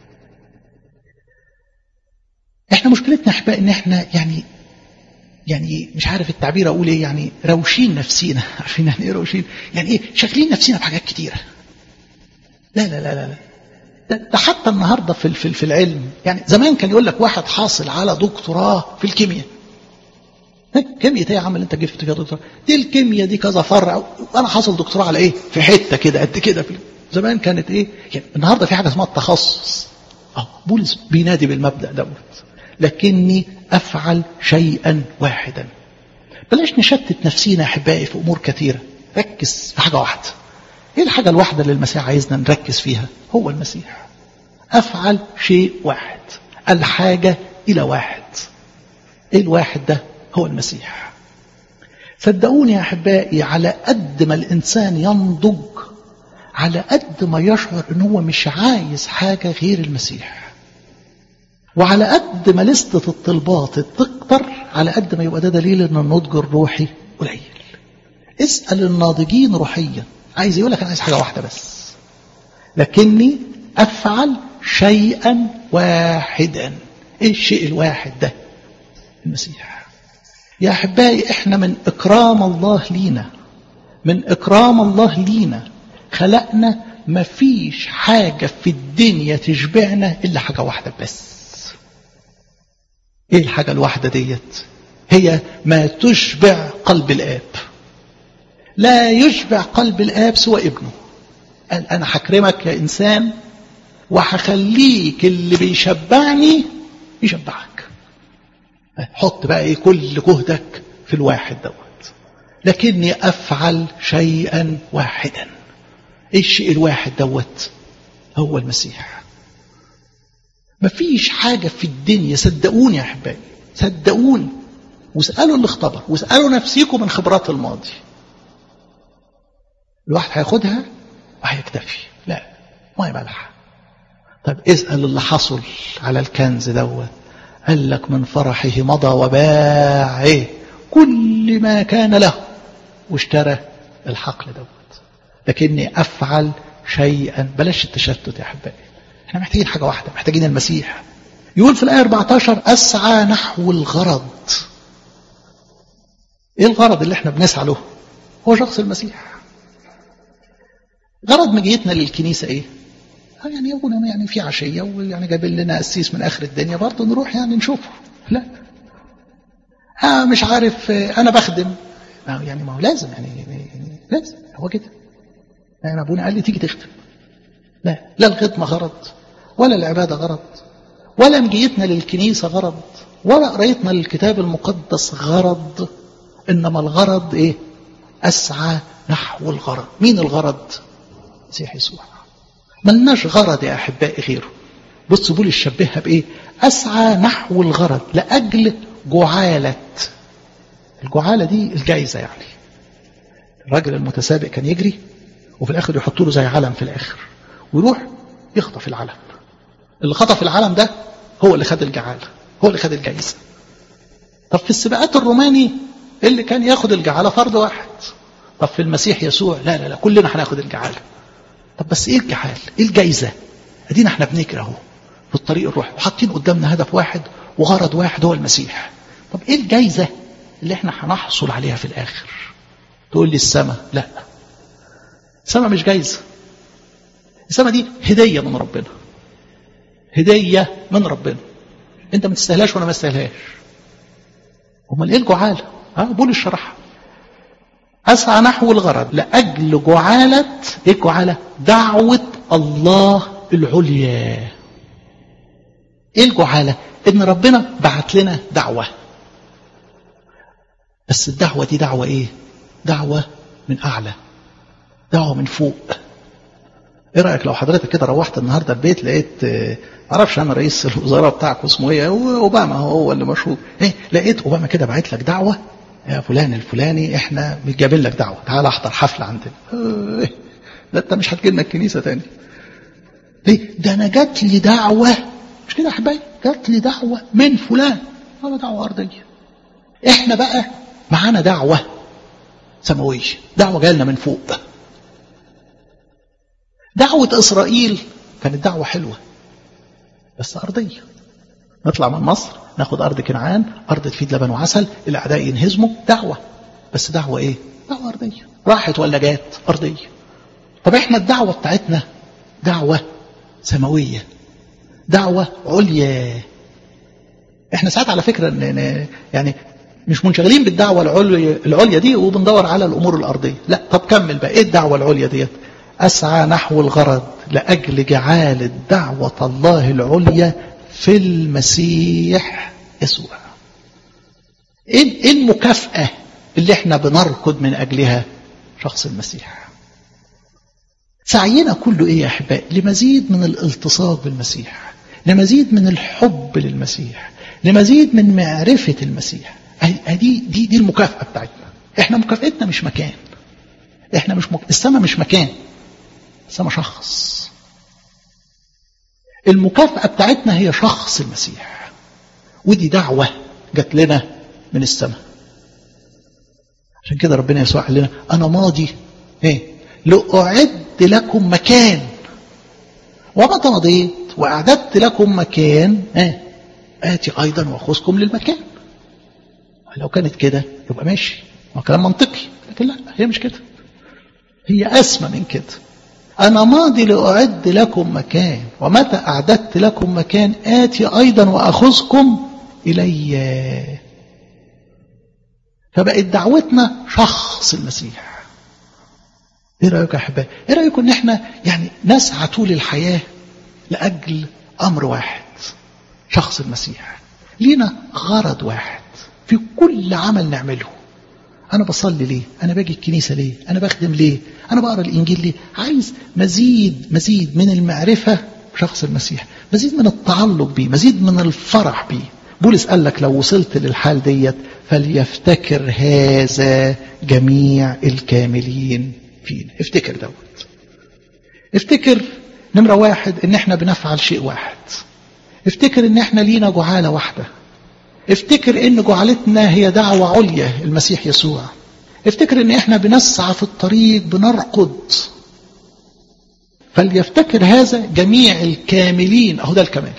احنا مشكلتنا احباء ان احنا يعني يعني مش عارف التعبير اقول ايه يعني روشين نفسينا عارفين يعني ايه روشين يعني ايه شاغلين نفسينا بحاجات كتيره لا لا لا لا, لا. ده حتى النهارده في في في العلم يعني زمان كان يقول لك واحد حاصل على دكتوراه في الكيمياء كيمياء ايه يا عم اللي انت جبت فيها دكتوراه دي الكيمياء دي كذا فرع انا حاصل دكتوراه على ايه في حته كده قد كده في زمان كانت ايه يعني النهارده في حاجه اسمها التخصص اه بولس بينادي بالمبدا دوت لكني افعل شيئا واحدا بلاش نشتت نفسينا احبائي في امور كثيره ركز في حاجه واحده ايه الحاجة الواحدة اللي المسيح عايزنا نركز فيها هو المسيح افعل شيء واحد الحاجة الى واحد ايه الواحد ده هو المسيح صدقوني يا احبائي على قد ما الانسان ينضج على قد ما يشعر ان هو مش عايز حاجة غير المسيح وعلى قد ما لستة الطلبات تكتر على قد ما يبقى ده دليل ان النضج الروحي قليل اسأل الناضجين روحيا عايز يقول لك انا عايز حاجه واحده بس لكني افعل شيئا واحدا ايه الشيء الواحد ده المسيح يا احبائي احنا من اكرام الله لينا من اكرام الله لينا خلقنا مفيش حاجه في الدنيا تشبعنا الا حاجه واحده بس ايه الحاجه الواحده ديت هي ما تشبع قلب الآب لا يشبع قلب الآب سوى ابنه قال أنا هكرمك يا إنسان وهخليك اللي بيشبعني يشبعك حط بقى ايه كل جهدك في الواحد دوت لكني افعل شيئا واحدا ايه الشيء الواحد دوت هو المسيح مفيش حاجة في الدنيا صدقوني يا احبائي صدقوني واسألوا اللي اختبر واسألوا نفسيكم من خبرات الماضي الواحد هياخدها وهيكتفي لا ما هي ملح طب اسأل اللي حصل على الكنز دوت قال لك من فرحه مضى وباع ايه كل ما كان له واشترى الحقل دوت لكني افعل شيئا بلاش التشتت يا احبائي احنا محتاجين حاجه واحده محتاجين المسيح يقول في الايه 14 اسعى نحو الغرض ايه الغرض اللي احنا بنسعى له هو شخص المسيح غرض مجيتنا للكنيسه ايه يعني ابونا يعني في عشيه ويعني جايب لنا قسيس من اخر الدنيا برضه نروح يعني نشوفه لا آه مش عارف آه انا بخدم يعني ما هو لازم يعني, يعني لازم هو كده يعني ابونا قال لي تيجي تخدم لا لا الخدمه غرض ولا العباده غرض ولا مجيتنا للكنيسه غرض ولا قرايتنا للكتاب المقدس غرض انما الغرض ايه اسعى نحو الغرض مين الغرض مسيح يسوع ملناش غرض يا أحبائي غيره بص بولس شبهها بإيه أسعى نحو الغرض لأجل جعالة الجعالة دي الجايزة يعني الراجل المتسابق كان يجري وفي الآخر يحطوا له زي علم في الآخر ويروح يخطف العلم اللي خطف العلم ده هو اللي خد الجعالة هو اللي خد الجايزة طب في السباقات الروماني اللي كان ياخد الجعالة فرد واحد طب في المسيح يسوع لا لا لا كلنا هناخد الجعالة طب بس ايه الجحال ايه الجايزه ادينا احنا بنجري اهو في الطريق الروح وحاطين قدامنا هدف واحد وغرض واحد هو المسيح طب ايه الجايزه اللي احنا هنحصل عليها في الاخر تقول لي السماء لا السماء مش جايزه السماء دي هديه من ربنا هديه من ربنا انت ما تستاهلهاش وانا ما استاهلهاش امال ايه الجعاله اه بولس شرحها أسعى نحو الغرض لأجل جعالة إيه الجعالة؟ دعوة الله العليا. إيه الجعالة؟ إن ربنا بعت لنا دعوة. بس الدعوة دي دعوة إيه؟ دعوة من أعلى. دعوة من فوق. إيه رأيك لو حضرتك كده روحت النهارده البيت لقيت معرفش أنا رئيس الوزراء بتاعكم اسمه إيه؟ أوباما هو اللي مشهور. إيه؟ لقيت أوباما كده باعت لك دعوة يا فلان الفلاني احنا جايبين لك دعوه تعال احضر حفله عندنا ده انت مش هتجي لنا الكنيسه تاني ليه ده انا جات لي دعوه مش كده يا حبايبي جات لي دعوه من فلان ولا دعوه ارضيه احنا بقى معانا دعوه سماويه دعوه جايه لنا من فوق دعوه اسرائيل كانت دعوه حلوه بس ارضيه نطلع من مصر ناخد أرض كنعان أرض تفيد لبن وعسل الأعداء ينهزموا دعوة بس دعوة إيه؟ دعوة أرضية راحت ولا جات أرضية طب إحنا الدعوة بتاعتنا دعوة سماوية دعوة عليا إحنا ساعات على فكرة إن يعني مش منشغلين بالدعوة العليا العليا دي وبندور على الأمور الأرضية لا طب كمل بقى إيه الدعوة العليا ديت أسعى نحو الغرض لأجل جعالة دعوة الله العليا في المسيح يسوع ايه المكافأة اللي احنا بنركض من اجلها شخص المسيح سعينا كله ايه يا احبائي لمزيد من الالتصاق بالمسيح لمزيد من الحب للمسيح لمزيد من معرفة المسيح دي دي دي المكافأة بتاعتنا احنا مكافأتنا مش مكان احنا مش مك... السماء مش مكان السماء شخص المكافأة بتاعتنا هي شخص المسيح ودي دعوة جات لنا من السماء عشان كده ربنا يسوع قال لنا أنا ماضي إيه لأعد لكم مكان ومتى مضيت وأعددت لكم مكان إيه آتي أيضا وأخذكم للمكان لو كانت كده يبقى ماشي ما كلام منطقي لكن لا هي مش كده هي أسمى من كده أنا ماضي لأعد لكم مكان ومتى أعددت لكم مكان آتي أيضا وأخذكم إلي فبقت دعوتنا شخص المسيح ايه رايك يا احبائي ايه رايكم ان احنا يعني نسعى طول الحياه لاجل امر واحد شخص المسيح لينا غرض واحد في كل عمل نعمله انا بصلي ليه انا باجي الكنيسه ليه انا بخدم ليه انا بقرا الانجيل ليه عايز مزيد مزيد من المعرفه بشخص المسيح مزيد من التعلق بيه مزيد من الفرح بيه بولس قال لك لو وصلت للحال ديت فليفتكر هذا جميع الكاملين فينا افتكر دوت افتكر نمرة واحد ان احنا بنفعل شيء واحد افتكر ان احنا لينا جعالة واحدة افتكر ان جعلتنا هي دعوة عليا المسيح يسوع افتكر ان احنا بنسعى في الطريق بنرقد فليفتكر هذا جميع الكاملين اهو ده الكمال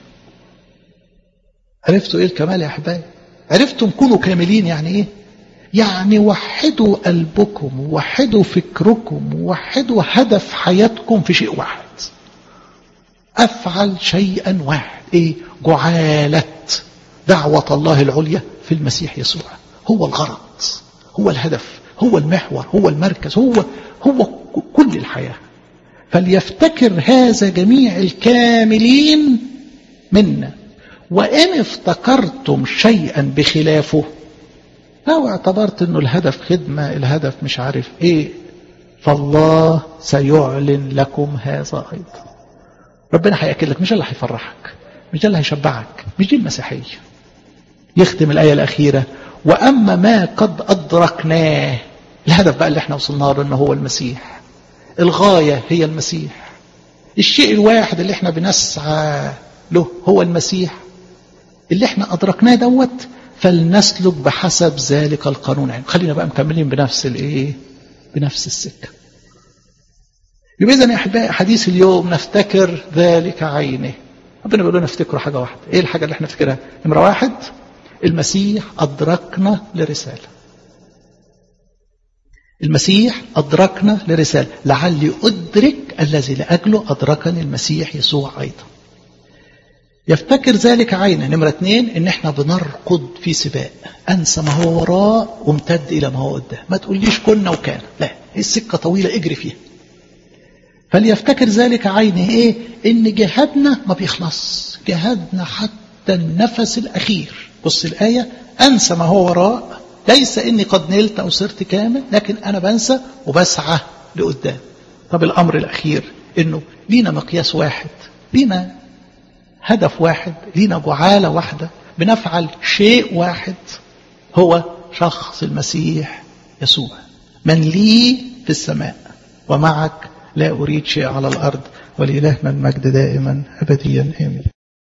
عرفتوا ايه الكمال يا احبائي عرفتم كونوا كاملين يعني ايه يعني وحدوا قلبكم وحدوا فكركم وحدوا هدف حياتكم في شيء واحد افعل شيئا واحد ايه جعالة دعوة الله العليا في المسيح يسوع هو الغرض هو الهدف هو المحور هو المركز هو هو كل الحياة فليفتكر هذا جميع الكاملين منا وإن افتكرتم شيئا بخلافه لو اعتبرت انه الهدف خدمة الهدف مش عارف ايه فالله سيعلن لكم هذا ايضا ربنا هيأكد لك مش اللي هيفرحك مش ده اللي هيشبعك مش دي المسيحية يختم الآية الأخيرة وأما ما قد أدركناه الهدف بقى اللي احنا وصلنا له انه هو المسيح الغاية هي المسيح الشيء الواحد اللي احنا بنسعى له هو المسيح اللي احنا أدركناه دوت فلنسلك بحسب ذلك القانون يعني خلينا بقى مكملين بنفس الايه بنفس السكه يبقى اذا يا احبائي حديث اليوم نفتكر ذلك عينه ربنا بيقول لنا افتكروا حاجه واحده ايه الحاجه اللي احنا نفتكرها نمره واحد المسيح ادركنا لرساله المسيح ادركنا لرساله لعلي ادرك الذي لاجله ادركني المسيح يسوع ايضا يفتكر ذلك عينا نمرة اثنين ان احنا بنرقد في سباق انسى ما هو وراء وامتد الى ما هو قدام ما تقوليش كنا وكان لا السكة طويلة اجري فيها فليفتكر ذلك عينه ايه ان جهادنا ما بيخلص جهادنا حتى النفس الاخير بص الايه انسى ما هو وراء ليس اني قد نلت او صرت كامل لكن انا بنسى وبسعى لقدام طب الامر الاخير انه لينا مقياس واحد لينا هدف واحد لينا جعاله واحده بنفعل شيء واحد هو شخص المسيح يسوع من لي في السماء ومعك لا أريد شيء على الأرض ولإلهنا المجد دائما أبديا آمين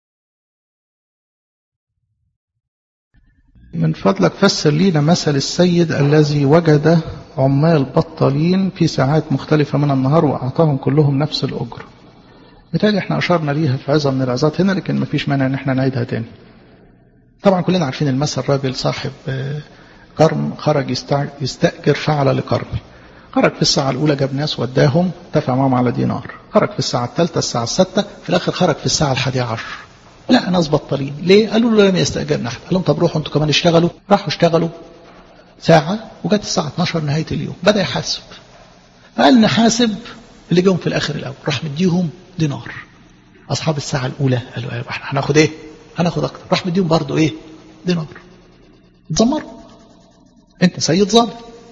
من فضلك فسر لينا مثل السيد الذي وجد عمال بطالين في ساعات مختلفة من النهار وأعطاهم كلهم نفس الأجر بالتالي احنا أشرنا ليها في عظة من العظات هنا لكن ما فيش مانع ان احنا نعيدها تاني طبعا كلنا عارفين المثل راجل صاحب قرن خرج يستأجر فعل لقرن خرج في الساعة الأولى جاب ناس وداهم اتفق معهم على دينار خرج في الساعة الثالثة الساعة الستة في الآخر خرج في الساعة الحادية عشر لا ناس بطالين ليه؟ قالوا له لم يستأجرنا أحد قال لهم طب روحوا أنتوا كمان اشتغلوا راحوا اشتغلوا ساعة وجت الساعة 12 نهاية اليوم بدأ يحاسب فقال نحاسب اللي جم في الآخر الأول راح مديهم دينار أصحاب الساعة الأولى قالوا ايوه احنا هناخد إيه؟ هناخد أكتر راح مديهم برضه إيه؟ دينار اتذمروا أنت سيد ظالم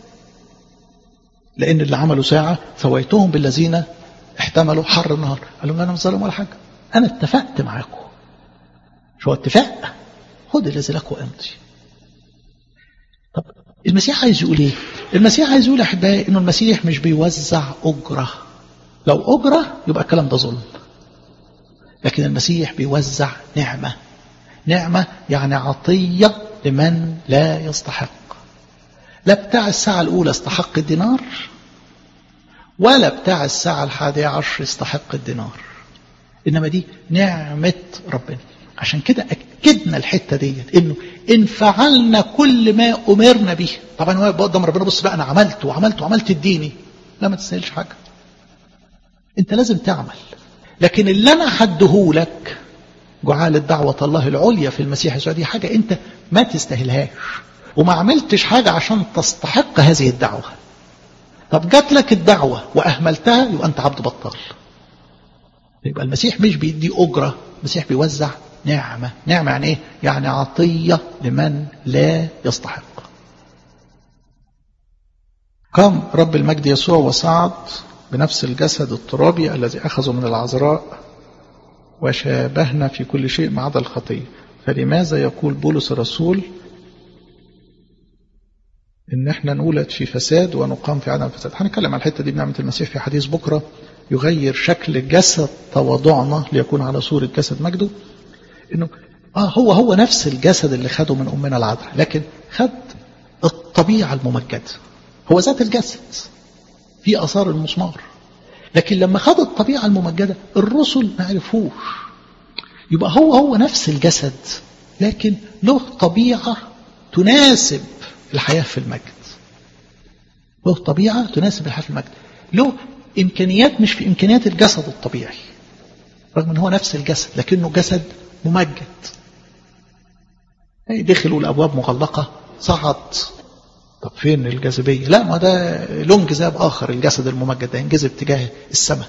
لأن اللي عملوا ساعة سويتهم بالذين احتملوا حر النهار قال لهم أنا مش ظالم ولا حاجة أنا اتفقت معاكم شو اتفاق خد الذي لك وامضي طب المسيح عايز يقول ايه المسيح عايز يقول احبائي انه المسيح مش بيوزع اجره لو اجره يبقى الكلام ده ظلم لكن المسيح بيوزع نعمه نعمه يعني عطيه لمن لا يستحق لا بتاع الساعة الأولى استحق الدينار ولا بتاع الساعة الحادية عشر يستحق الدينار إنما دي نعمة ربنا عشان كده أكدنا الحتة ديت إنه إن فعلنا كل ما أمرنا به طبعا هو قدام ربنا بص بقى أنا عملت وعملت وعملت الديني لا ما تستاهلش حاجة أنت لازم تعمل لكن اللي أنا هديهولك جعالة دعوة الله العليا في المسيح يسوع دي حاجة أنت ما تستاهلهاش وما عملتش حاجة عشان تستحق هذه الدعوة طب جات لك الدعوة وأهملتها يبقى أنت عبد بطال يبقى المسيح مش بيدي أجرة المسيح بيوزع نعمة نعمة يعني إيه؟ يعني عطية لمن لا يستحق قام رب المجد يسوع وصعد بنفس الجسد الترابي الذي أخذه من العذراء وشابهنا في كل شيء ما عدا الخطية فلماذا يقول بولس الرسول ان احنا نولد في فساد ونقام في عدم فساد هنتكلم عن الحته دي بنعمه المسيح في حديث بكره يغير شكل جسد تواضعنا ليكون على صوره جسد مجده انه اه هو هو نفس الجسد اللي خده من امنا العذراء لكن خد الطبيعه الممجده هو ذات الجسد في اثار المسمار لكن لما خد الطبيعه الممجده الرسل ما عرفوش يبقى هو هو نفس الجسد لكن له طبيعه تناسب الحياة في المجد له طبيعة تناسب الحياة في المجد له إمكانيات مش في إمكانيات الجسد الطبيعي رغم أن هو نفس الجسد لكنه جسد ممجد دخلوا الأبواب مغلقة صعد طب فين الجاذبية لا ما ده له انجذاب آخر الجسد الممجد ده ينجذب تجاه السماء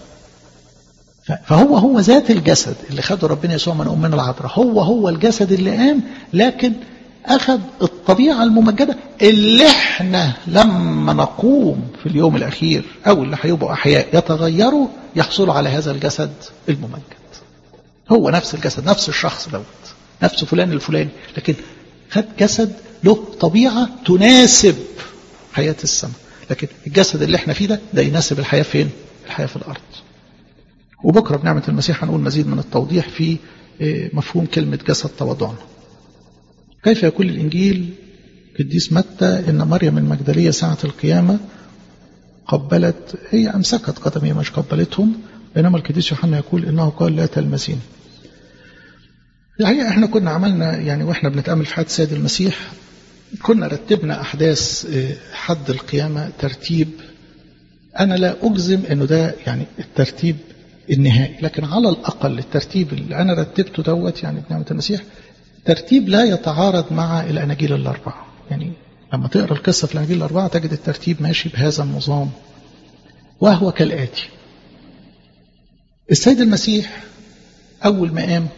فهو هو ذات الجسد اللي خده ربنا يسوع من أمنا العذراء هو هو الجسد اللي قام لكن أخذ الطبيعة الممجدة اللي احنا لما نقوم في اليوم الأخير أو اللي هيبقوا أحياء يتغيروا يحصلوا على هذا الجسد الممجد هو نفس الجسد نفس الشخص دوت نفس فلان الفلاني لكن خد جسد له طبيعة تناسب حياة السماء لكن الجسد اللي احنا فيه ده ده يناسب الحياة فين الحياة في الأرض وبكرة بنعمة المسيح هنقول مزيد من التوضيح في مفهوم كلمة جسد تواضعنا كيف يقول الإنجيل قديس متى إن مريم المجدلية ساعة القيامة قبلت هي أمسكت قدمي مش قبلتهم بينما القديس يوحنا يقول إنه قال لا تلمسين الحقيقة احنا كنا عملنا يعني واحنا بنتأمل في حياة السيد المسيح كنا رتبنا أحداث حد القيامة ترتيب أنا لا أجزم إنه ده يعني الترتيب النهائي لكن على الأقل الترتيب اللي أنا رتبته دوت يعني بنعمة المسيح ترتيب لا يتعارض مع الأناجيل الأربعة يعني لما تقرأ القصة في الأناجيل الأربعة تجد الترتيب ماشي بهذا النظام وهو كالآتي السيد المسيح أول ما قام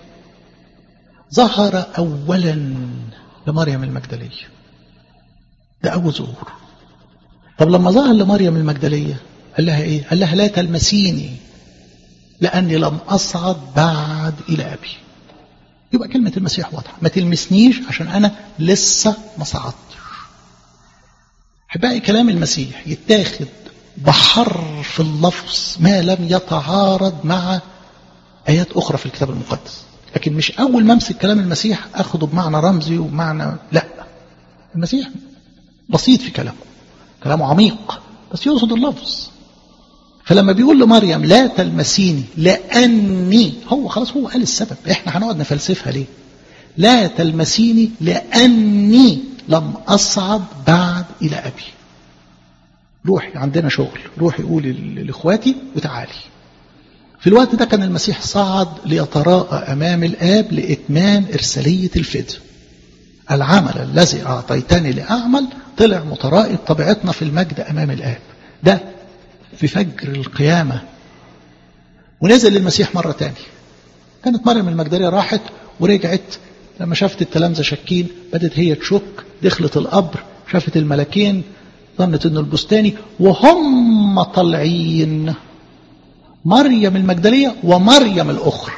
ظهر أولا لمريم المجدلية ده أول ظهور طب لما ظهر لمريم المجدلية قال لها إيه قال لها لا تلمسيني لأني لم أصعد بعد إلى أبي يبقى كلمة المسيح واضحة ما تلمسنيش عشان أنا لسه ما صعدتش أحبائي كلام المسيح يتاخد بحرف اللفظ ما لم يتعارض مع آيات أخرى في الكتاب المقدس لكن مش أول ما أمسك كلام المسيح أخده بمعنى رمزي وبمعنى لا المسيح بسيط في كلامه كلامه عميق بس يقصد اللفظ فلما بيقول لمريم لا تلمسيني لأني هو خلاص هو قال السبب احنا هنقعد نفلسفها ليه لا تلمسيني لأني لم أصعد بعد إلى أبي روحي عندنا شغل روحي قولي لإخواتي وتعالي في الوقت ده كان المسيح صعد ليتراءى أمام الآب لإتمام إرسالية الفدء العمل الذي أعطيتني لأعمل طلع مترائي بطبيعتنا في المجد أمام الآب ده في فجر القيامة ونزل المسيح مرة تاني كانت مريم المجدلية راحت ورجعت لما شافت التلامذة شاكين بدت هي تشك دخلت القبر شافت الملكين ظنت انه البستاني وهم طالعين مريم المجدلية ومريم الأخرى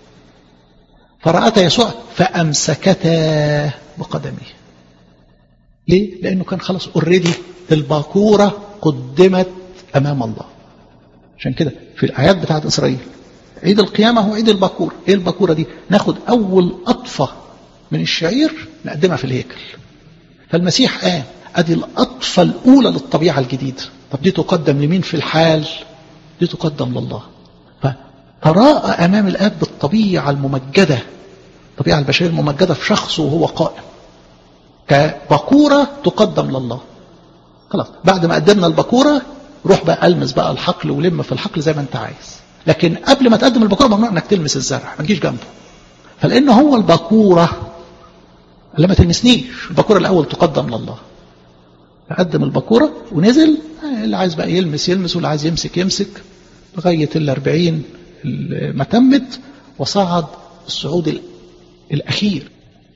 فرأت يسوع فأمسكتا بقدمه ليه؟ لأنه كان خلاص اوريدي الباكورة قدمت أمام الله عشان كده في الآيات بتاعت إسرائيل عيد القيامة هو عيد الباكورة إيه الباكورة دي؟ ناخد أول قطفة من الشعير نقدمها في الهيكل فالمسيح قام أدي القطفة الأولى للطبيعة الجديدة طب دي تقدم لمين في الحال؟ دي تقدم لله فتراءى أمام الآب بالطبيعة الممجدة الطبيعة البشرية الممجدة في شخصه وهو قائم كبكورة تقدم لله خلاص بعد ما قدمنا البكورة روح بقى ألمس بقى الحقل ولم في الحقل زي ما انت عايز لكن قبل ما تقدم البكورة ممنوع انك تلمس الزرع ما تجيش جنبه فلأنه هو البكورة لا ما تلمسنيش البكورة الأول تقدم لله فقدم البكورة ونزل اللي عايز بقى يلمس يلمس واللي عايز يمسك يمسك لغاية الأربعين ما تمت وصعد الصعود الأخير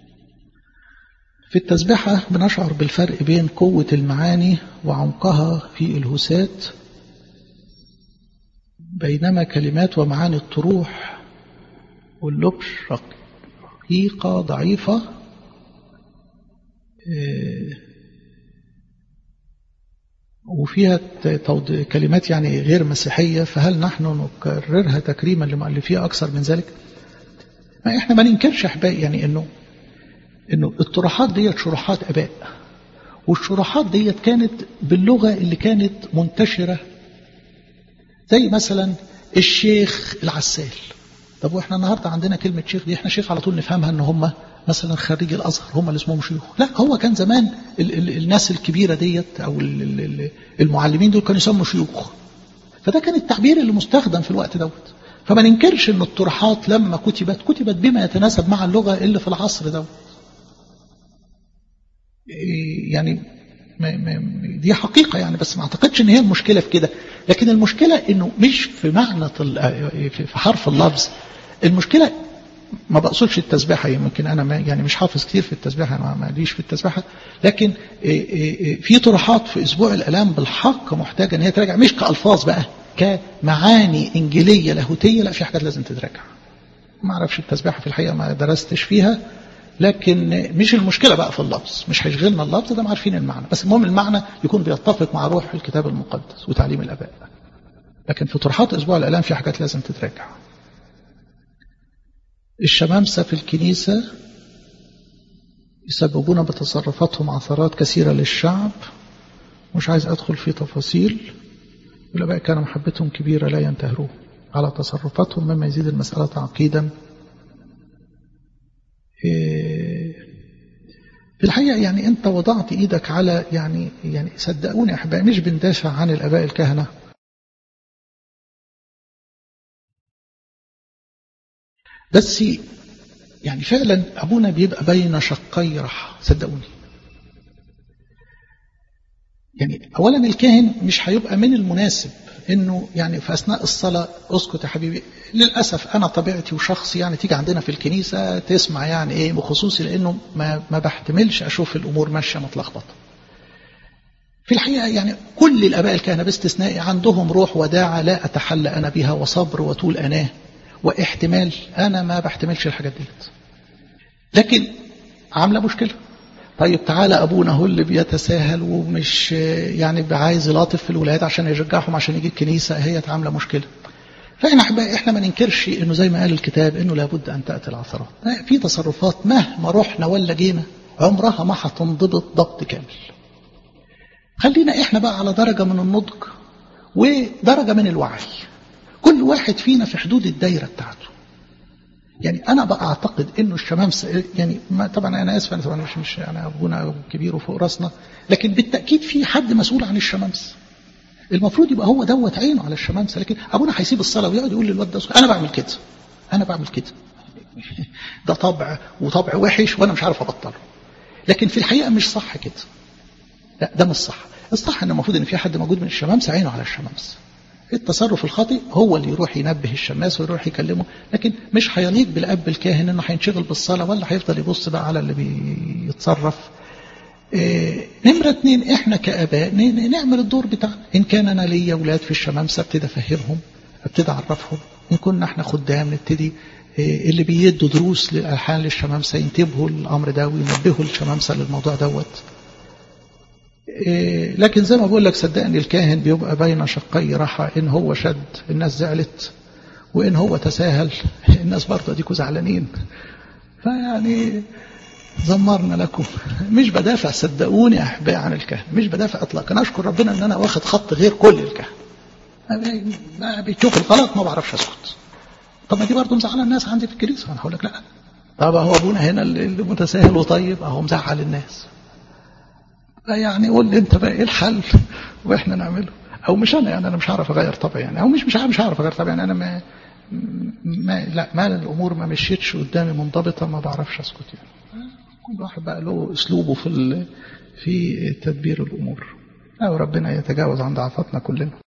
في التسبيحة بنشعر بالفرق بين قوة المعاني وعمقها في الهسات بينما كلمات ومعاني الطروح واللبش رقيقة ضعيفة وفيها كلمات يعني غير مسيحية فهل نحن نكررها تكريما لمؤلفيها أكثر من ذلك ما إحنا ما ننكرش أحبائي يعني إنه إنه الطروحات ديت شروحات آباء والشروحات ديت كانت باللغة اللي كانت منتشرة زي مثلا الشيخ العسال طب واحنا النهارده عندنا كلمه شيخ دي احنا شيخ على طول نفهمها ان هم مثلا خريج الازهر هم اللي اسمهم شيوخ لا هو كان زمان ال ال الناس الكبيره ديت او ال ال المعلمين دول كانوا يسموا شيوخ فده كان التعبير اللي مستخدم في الوقت دوت فما ننكرش ان الطروحات لما كتبت كتبت بما يتناسب مع اللغه اللي في العصر دوت يعني ما ما دي حقيقة يعني بس ما اعتقدش ان هي المشكلة في كده لكن المشكلة انه مش في معنى في حرف اللفظ المشكلة ما بقصدش التسبيحة يمكن انا ما يعني مش حافظ كتير في التسبيحة انا ماليش في التسبيحة لكن في طروحات في اسبوع الالام بالحق محتاجة ان هي تراجع مش كالفاظ بقى كمعاني انجيلية لاهوتية لا في حاجات لازم تتراجع ما اعرفش التسبيحة في الحقيقة ما درستش فيها لكن مش المشكلة بقى في اللفظ مش هيشغلنا اللفظ ده عارفين المعنى بس المهم المعنى يكون بيتفق مع روح الكتاب المقدس وتعليم الآباء لكن في طروحات أسبوع الآلام في حاجات لازم تتراجع الشمامسة في الكنيسة يسببون بتصرفاتهم عثرات كثيرة للشعب مش عايز أدخل في تفاصيل الآباء كان محبتهم كبيرة لا ينتهروه على تصرفاتهم مما يزيد المسألة تعقيدا في الحقيقة يعني أنت وضعت إيدك على يعني يعني صدقوني أحبائي مش بندافع عن الآباء الكهنة بس يعني فعلا أبونا بيبقى بين شقي رحى صدقوني يعني أولا الكاهن مش هيبقى من المناسب انه يعني في اثناء الصلاه اسكت يا حبيبي للاسف انا طبيعتي وشخصي يعني تيجي عندنا في الكنيسه تسمع يعني ايه بخصوصي لانه ما ما بحتملش اشوف الامور ماشيه متلخبطه. في الحقيقه يعني كل الاباء الكهنه باستثناء عندهم روح وداعه لا اتحلى انا بها وصبر وطول اناه واحتمال انا ما بحتملش الحاجات ديت. لكن عامله مشكله. طيب تعالى ابونا هو اللي بيتساهل ومش يعني عايز يلاطف في الولاد عشان يشجعهم عشان يجي الكنيسه هي عامله مشكله. فاحنا احبائي احنا ما ننكرش انه زي ما قال الكتاب انه لابد ان تاتي العثرات. في تصرفات مهما رحنا ولا جينا عمرها ما هتنضبط ضبط كامل. خلينا احنا بقى على درجه من النضج ودرجه من الوعي. كل واحد فينا في حدود الدايره بتاعته. يعني انا بقى اعتقد انه الشمامسه يعني ما طبعا انا اسف انا طبعا مش مش انا ابونا كبير وفوق راسنا لكن بالتاكيد في حد مسؤول عن الشمامسه المفروض يبقى هو دوت عينه على الشمامسه لكن ابونا هيسيب الصلاه ويقعد يقول للواد ده انا بعمل كده انا بعمل كده ده طبع وطبع وحش وانا مش عارف ابطله لكن في الحقيقه مش صح كده لا ده مش صح الصح ان المفروض ان في حد موجود من الشمامسه عينه على الشمامسه التصرف الخاطئ هو اللي يروح ينبه الشماس ويروح يكلمه لكن مش هيليق بالاب الكاهن انه هينشغل بالصلاه ولا هيفضل يبص بقى على اللي بيتصرف إيه نمرة اتنين احنا كاباء نعمل الدور بتاعنا ان كان انا ليا اولاد في الشمامسه ابتدي افهمهم ابتدي اعرفهم ان كنا احنا خدام نبتدي إيه اللي بيدوا دروس للالحان للشمامسه ينتبهوا للامر ده وينبهوا الشمامسه للموضوع دوت إيه لكن زي ما بقول لك صدقني الكاهن بيبقى بين شقي رحى ان هو شد الناس زعلت وان هو تساهل الناس برضه ديكوا زعلانين فيعني زمرنا لكم مش بدافع صدقوني احبائي عن الكهنه مش بدافع اطلاقا اشكر ربنا ان انا واخد خط غير كل الكهنه ما بيشوف الغلط ما بعرفش اسكت طب ما دي برضه مزعله الناس عندي في الكنيسه انا هقول لك لا طب هو ابونا هنا اللي متساهل وطيب اهو مزعل الناس يعني قول لي انت بقى ايه الحل واحنا نعمله او مش انا يعني انا مش هعرف اغير طبعي يعني او مش مش مش هعرف اغير طبعي يعني انا ما, ما لا ما الامور ما مشيتش قدامي منضبطه ما بعرفش اسكت يعني كل واحد بقى له اسلوبه في في تدبير الامور او ربنا يتجاوز عن ضعفاتنا كلنا